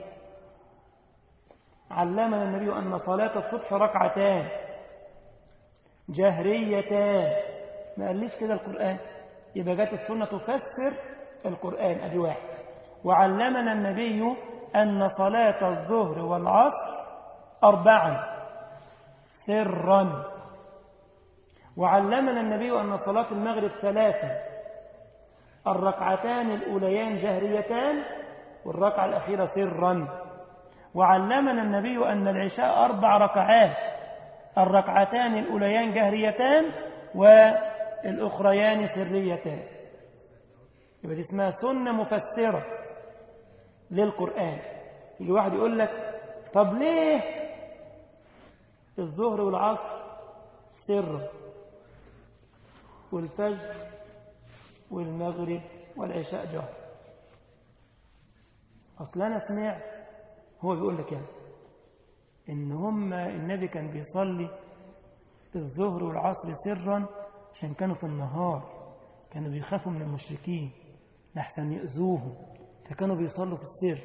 علمنا النبي أن صلاة الصبح ركعتان جهريتان ما قاليش كده القرآن يبقى جت السنة تفسر القرآن أدي واحد وعلمنا النبي أن صلاة الظهر والعصر أربعا سرا وعلمنا النبي أن صلاة المغرب ثلاثا الركعتان الأوليان جهريتان والركعة الأخيرة سرا وعلمنا النبي أن العشاء أربع ركعات الركعتان الأوليان جهريتان والأخريان سريتان يبقى دي اسمها سنة مفسرة للقرآن يجي واحد يقول لك طب ليه الظهر والعصر سر والفجر والمغرب والعشاء جهر أصل أنا سمعت هو بيقول لك يعني إن هم النبي كان بيصلي الظهر والعصر سرا عشان كانوا في النهار كانوا بيخافوا من المشركين لحسن يؤذوهم فكانوا بيصلوا في السر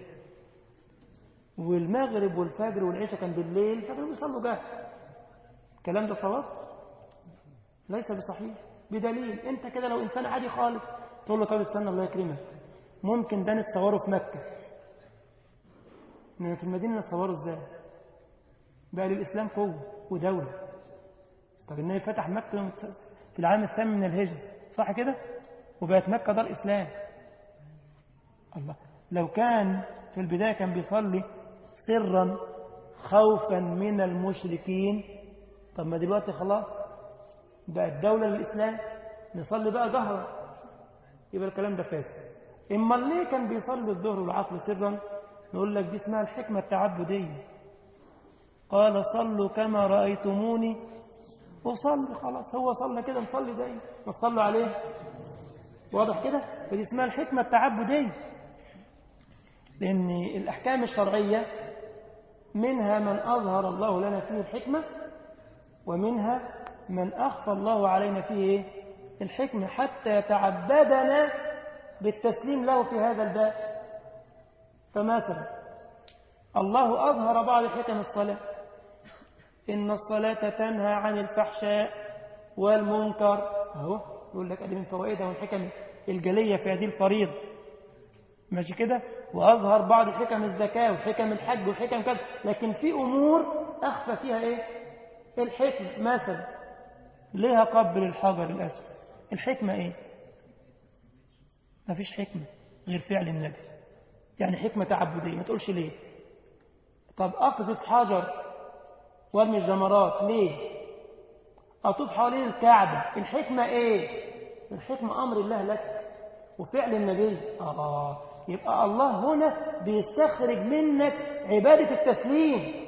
والمغرب والفجر والعشاء كان بالليل فكانوا بيصلوا جهر الكلام ده صواب ليس بصحيح بدليل انت كده لو انسان عادي خالص تقول له طب استنى الله يكرمك ممكن ده نتصوره في مكة انما في المدينة نتصوره ازاي بقى للإسلام قوة ودولة طب النبي فتح مكة في العام الثامن من الهجرة صح كده وبقت مكة دار إسلام الله لو كان في البداية كان بيصلي سرا خوفا من المشركين طب ما دلوقتي خلاص بقت دولة للإسلام نصلي بقى جهرا يبقى الكلام ده فاسد إما ليه كان بيصلي الظهر والعصر سرا نقول لك دي اسمها الحكمة التعبدية قال صلوا كما رأيتموني وصلي خلاص هو صلى كده نصلي زي ما تصلوا عليه واضح كده فدي اسمها الحكمة التعبدية لأن الأحكام الشرعية منها من أظهر الله لنا فيه الحكمة ومنها من أخفى الله علينا فيه الحكمة حتى يتعبدنا بالتسليم له في هذا الباب فمثلا الله أظهر بعض حكم الصلاة إن الصلاة تنهى عن الفحشاء والمنكر أهو يقول لك أدي من فوائدها والحكم الجلية في هذه الفريضة ماشي كده وأظهر بعض حكم الزكاة وحكم الحج وحكم كذا لكن في أمور أخفى فيها إيه الحكم مثلا ليه قبل الحجر الأسود الحكمة إيه ما فيش حكمة غير فعل النبي يعني حكمة تعبدية ما تقولش ليه طب أقذف حجر وارمي الجمرات ليه أطوف حوالين الكعبة الحكمة إيه الحكمة أمر الله لك وفعل النبي آه يبقى الله هنا بيستخرج منك عبادة التسليم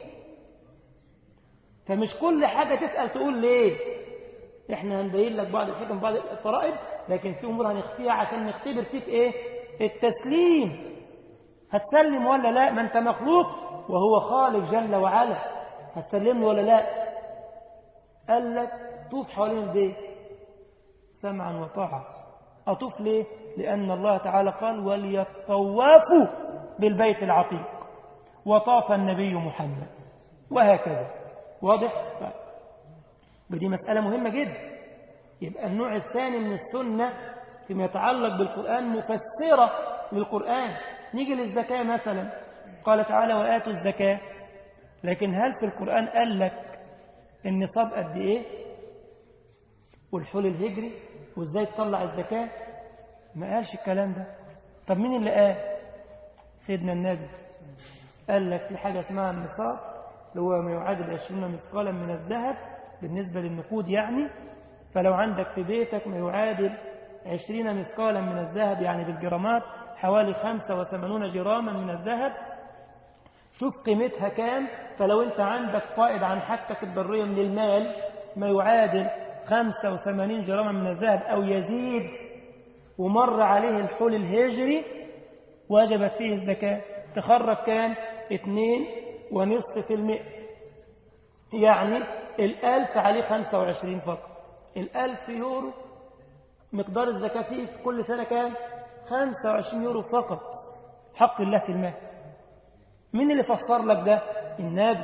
فمش كل حاجة تسأل تقول ليه احنا هنبين لك بعض الحكم بعض الفرائض لكن في امور هنخفيها عشان نختبر فيك ايه التسليم هتسلم ولا لا ما انت مخلوق وهو خالق جل وعلا هتسلم ولا لا قال لك طوف حوالين البيت سمعا وطاعة أطوف ليه لأن الله تعالى قال وليطوافوا بالبيت العتيق وطاف النبي محمد وهكذا واضح ودي مسألة مهمة جدا يبقى النوع الثاني من السنة فيما يتعلق بالقرآن مفسرة للقرآن نيجي للزكاة مثلا قال تعالى وآتوا الزكاة لكن هل في القرآن قال لك النصاب قد إيه والحول الهجري وإزاي تطلع الزكاة ما قالش الكلام ده طب مين اللي قال سيدنا النبي قال لك في حاجة اسمها النصاب اللي هو ما يعادل 20 مثقالا من الذهب بالنسبة للنقود يعني فلو عندك في بيتك ما يعادل 20 مثقالا من الذهب يعني بالجرامات حوالي 85 جراما من الذهب شوف قيمتها كام فلو انت عندك فائض عن حاجتك الضرية من المال ما يعادل 85 جراما من الذهب أو يزيد ومر عليه الحول الهجري وجبت فيه الزكاة تخرج كام اتنين ونصف في المئة يعني الألف عليه خمسة وعشرين فقط الألف يورو مقدار الزكاة فيه في كل سنة كام خمسة وعشرين يورو فقط حق الله في المال مين اللي فسر لك ده النبي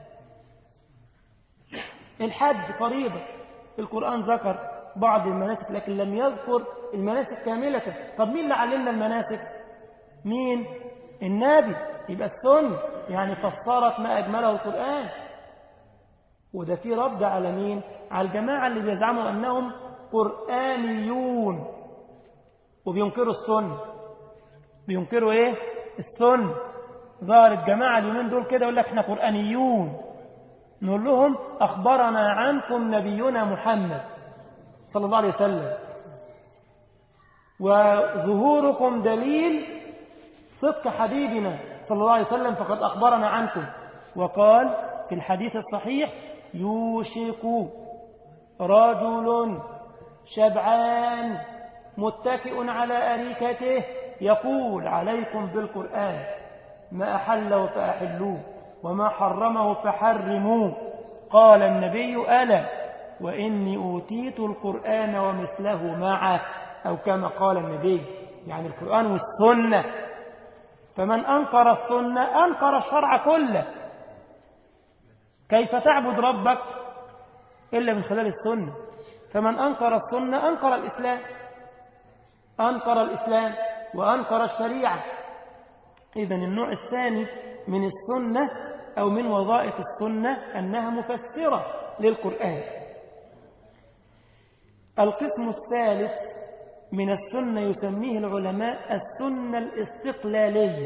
الحج فريضة القرآن ذكر بعض المناسك لكن لم يذكر المناسك كاملة طب مين اللي علمنا المناسك مين النبي يبقى السنة يعني فسرت ما أجمله القرآن وده في رد على مين على الجماعة اللي بيزعموا أنهم قرآنيون وبينكروا السنة بينكروا ايه السنة ظهر الجماعة اليومين دول كده يقول لك احنا قرآنيون نقول لهم أخبرنا عنكم نبينا محمد صلى الله عليه وسلم وظهوركم دليل صدق حبيبنا صلى الله عليه وسلم فقد أخبرنا عنكم وقال في الحديث الصحيح يوشك رجل شبعان متكئ على أريكته يقول عليكم بالقرآن ما أحله فأحلوه وما حرمه فحرموه قال النبي ألا وإني أوتيت القرآن ومثله معه أو كما قال النبي يعني القرآن والسنة فمن أنكر السنة أنكر الشرع كله كيف تعبد ربك إلا من خلال السنة فمن أنكر السنة أنكر الإسلام أنكر الإسلام وأنكر الشريعة إذا النوع الثاني من السنة أو من وظائف السنة أنها مفسرة للقرآن القسم الثالث من السنة يسميه العلماء السنة الاستقلالية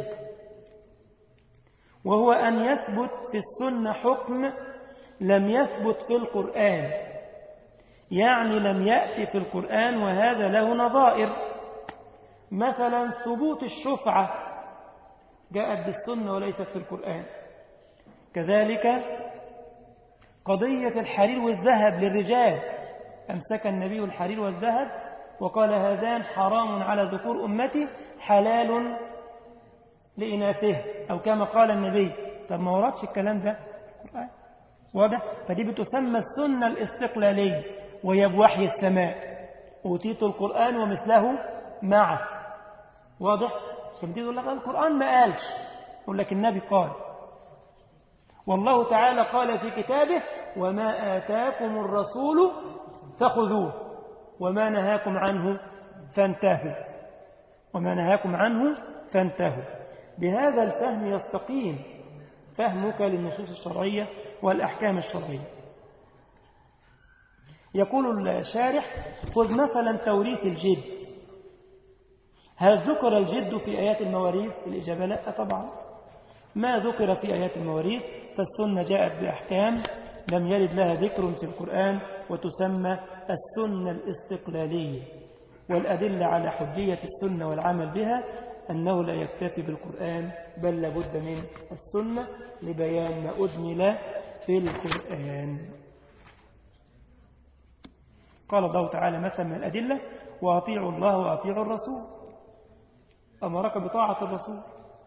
وهو أن يثبت في السنة حكم لم يثبت في القرآن يعني لم يأتي في القرآن وهذا له نظائر مثلا ثبوت الشفعة جاءت بالسنة وليست في القرآن كذلك قضية الحرير والذهب للرجال أمسك النبي الحرير والذهب وقال هذان حرام على ذكور أمتي حلال لإناثه أو كما قال النبي طب ما وردش الكلام ده القرآن واضح فدي بتسمى السنة الاستقلالية وهي بوحي السماء أوتيت القرآن ومثله معه واضح فبدي يقول لك القرآن ما قالش يقول لك النبي قال والله تعالى قال في كتابه وما آتاكم الرسول فخذوه وما نهاكم عنه فانتهوا وما نهاكم عنه فانتهوا بهذا الفهم يستقيم فهمك للنصوص الشرعية والأحكام الشرعية يقول الشارح خذ مثلا توريث الجد هل ذكر الجد في آيات المواريث الإجابة لا طبعا ما ذكر في آيات المواريث فالسنة جاءت بأحكام لم يرد لها ذكر في القرآن وتسمى السنة الاستقلالية والأدلة على حجية السنة والعمل بها أنه لا يكتفي بالقرآن بل لابد من السنة لبيان ما أجمل في القرآن قال الله تعالى مثلا من الأدلة وأطيعوا الله وأطيعوا الرسول أمرك بطاعة الرسول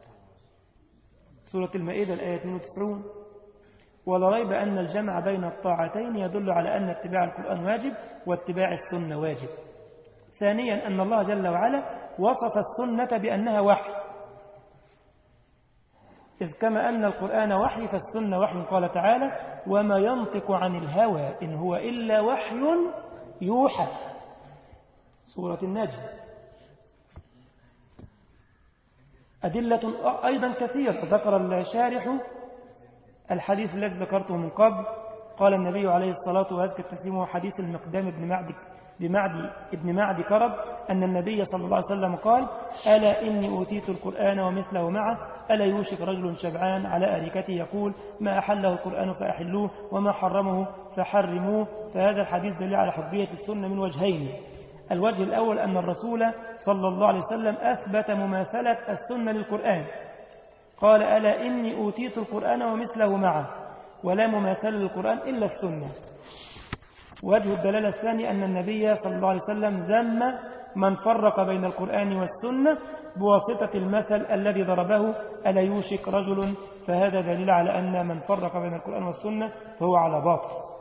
سورة المائدة الآية 92 ولا ريب أن الجمع بين الطاعتين يدل على أن اتباع القرآن واجب واتباع السنة واجب ثانيا أن الله جل وعلا وصف السنة بأنها وحي إذ كما أن القرآن وحي فالسنة وحي قال تعالى وما ينطق عن الهوى إن هو إلا وحي يوحى سورة النجم أدلة أيضا كثيرة ذكر الشارح الحديث الذي ذكرته من قبل قال النبي عليه الصلاة وأزكى التسليم هو حديث المقدام بن معد بمعد ابن معد كرب أن النبي صلى الله عليه وسلم قال ألا إني أوتيت القرآن ومثله معه ألا يوشك رجل شبعان على أريكته يقول ما أحله القرآن فأحلوه وما حرمه فحرموه فهذا الحديث دليل على حجية السنة من وجهين الوجه الأول أن الرسول صلى الله عليه وسلم أثبت مماثلة السنة للقرآن قال ألا إني أوتيت القرآن ومثله معه ولا مماثل للقرآن إلا السنة وجه الدلالة الثاني أن النبي صلى الله عليه وسلم ذم من فرق بين القرآن والسنة بواسطة المثل الذي ضربه ألا يوشك رجل فهذا دليل على أن من فرق بين القرآن والسنة فهو على باطل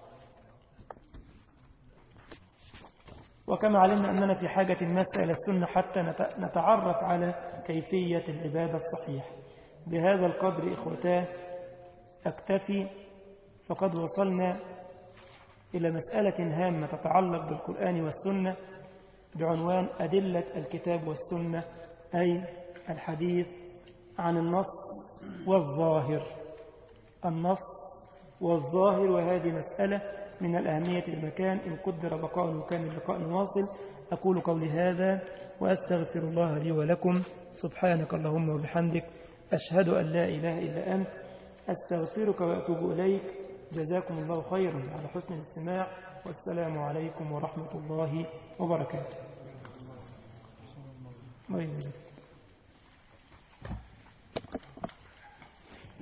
وكما علمنا أننا في حاجة ماسة إلى السنة حتى نتعرف على كيفية العبادة الصحيحة بهذا القدر إخوتاه أكتفي فقد وصلنا إلى مسألة هامة تتعلق بالقرآن والسنة بعنوان أدلة الكتاب والسنة أي الحديث عن النص والظاهر النص والظاهر وهذه مسألة من الأهمية المكان إن قدر بقاء وكان اللقاء واصل أقول قولي هذا وأستغفر الله لي ولكم سبحانك اللهم وبحمدك أشهد أن لا إله إلا أنت أستغفرك وأتوب إليك جزاكم الله خيرا على حسن الاستماع والسلام عليكم ورحمة الله وبركاته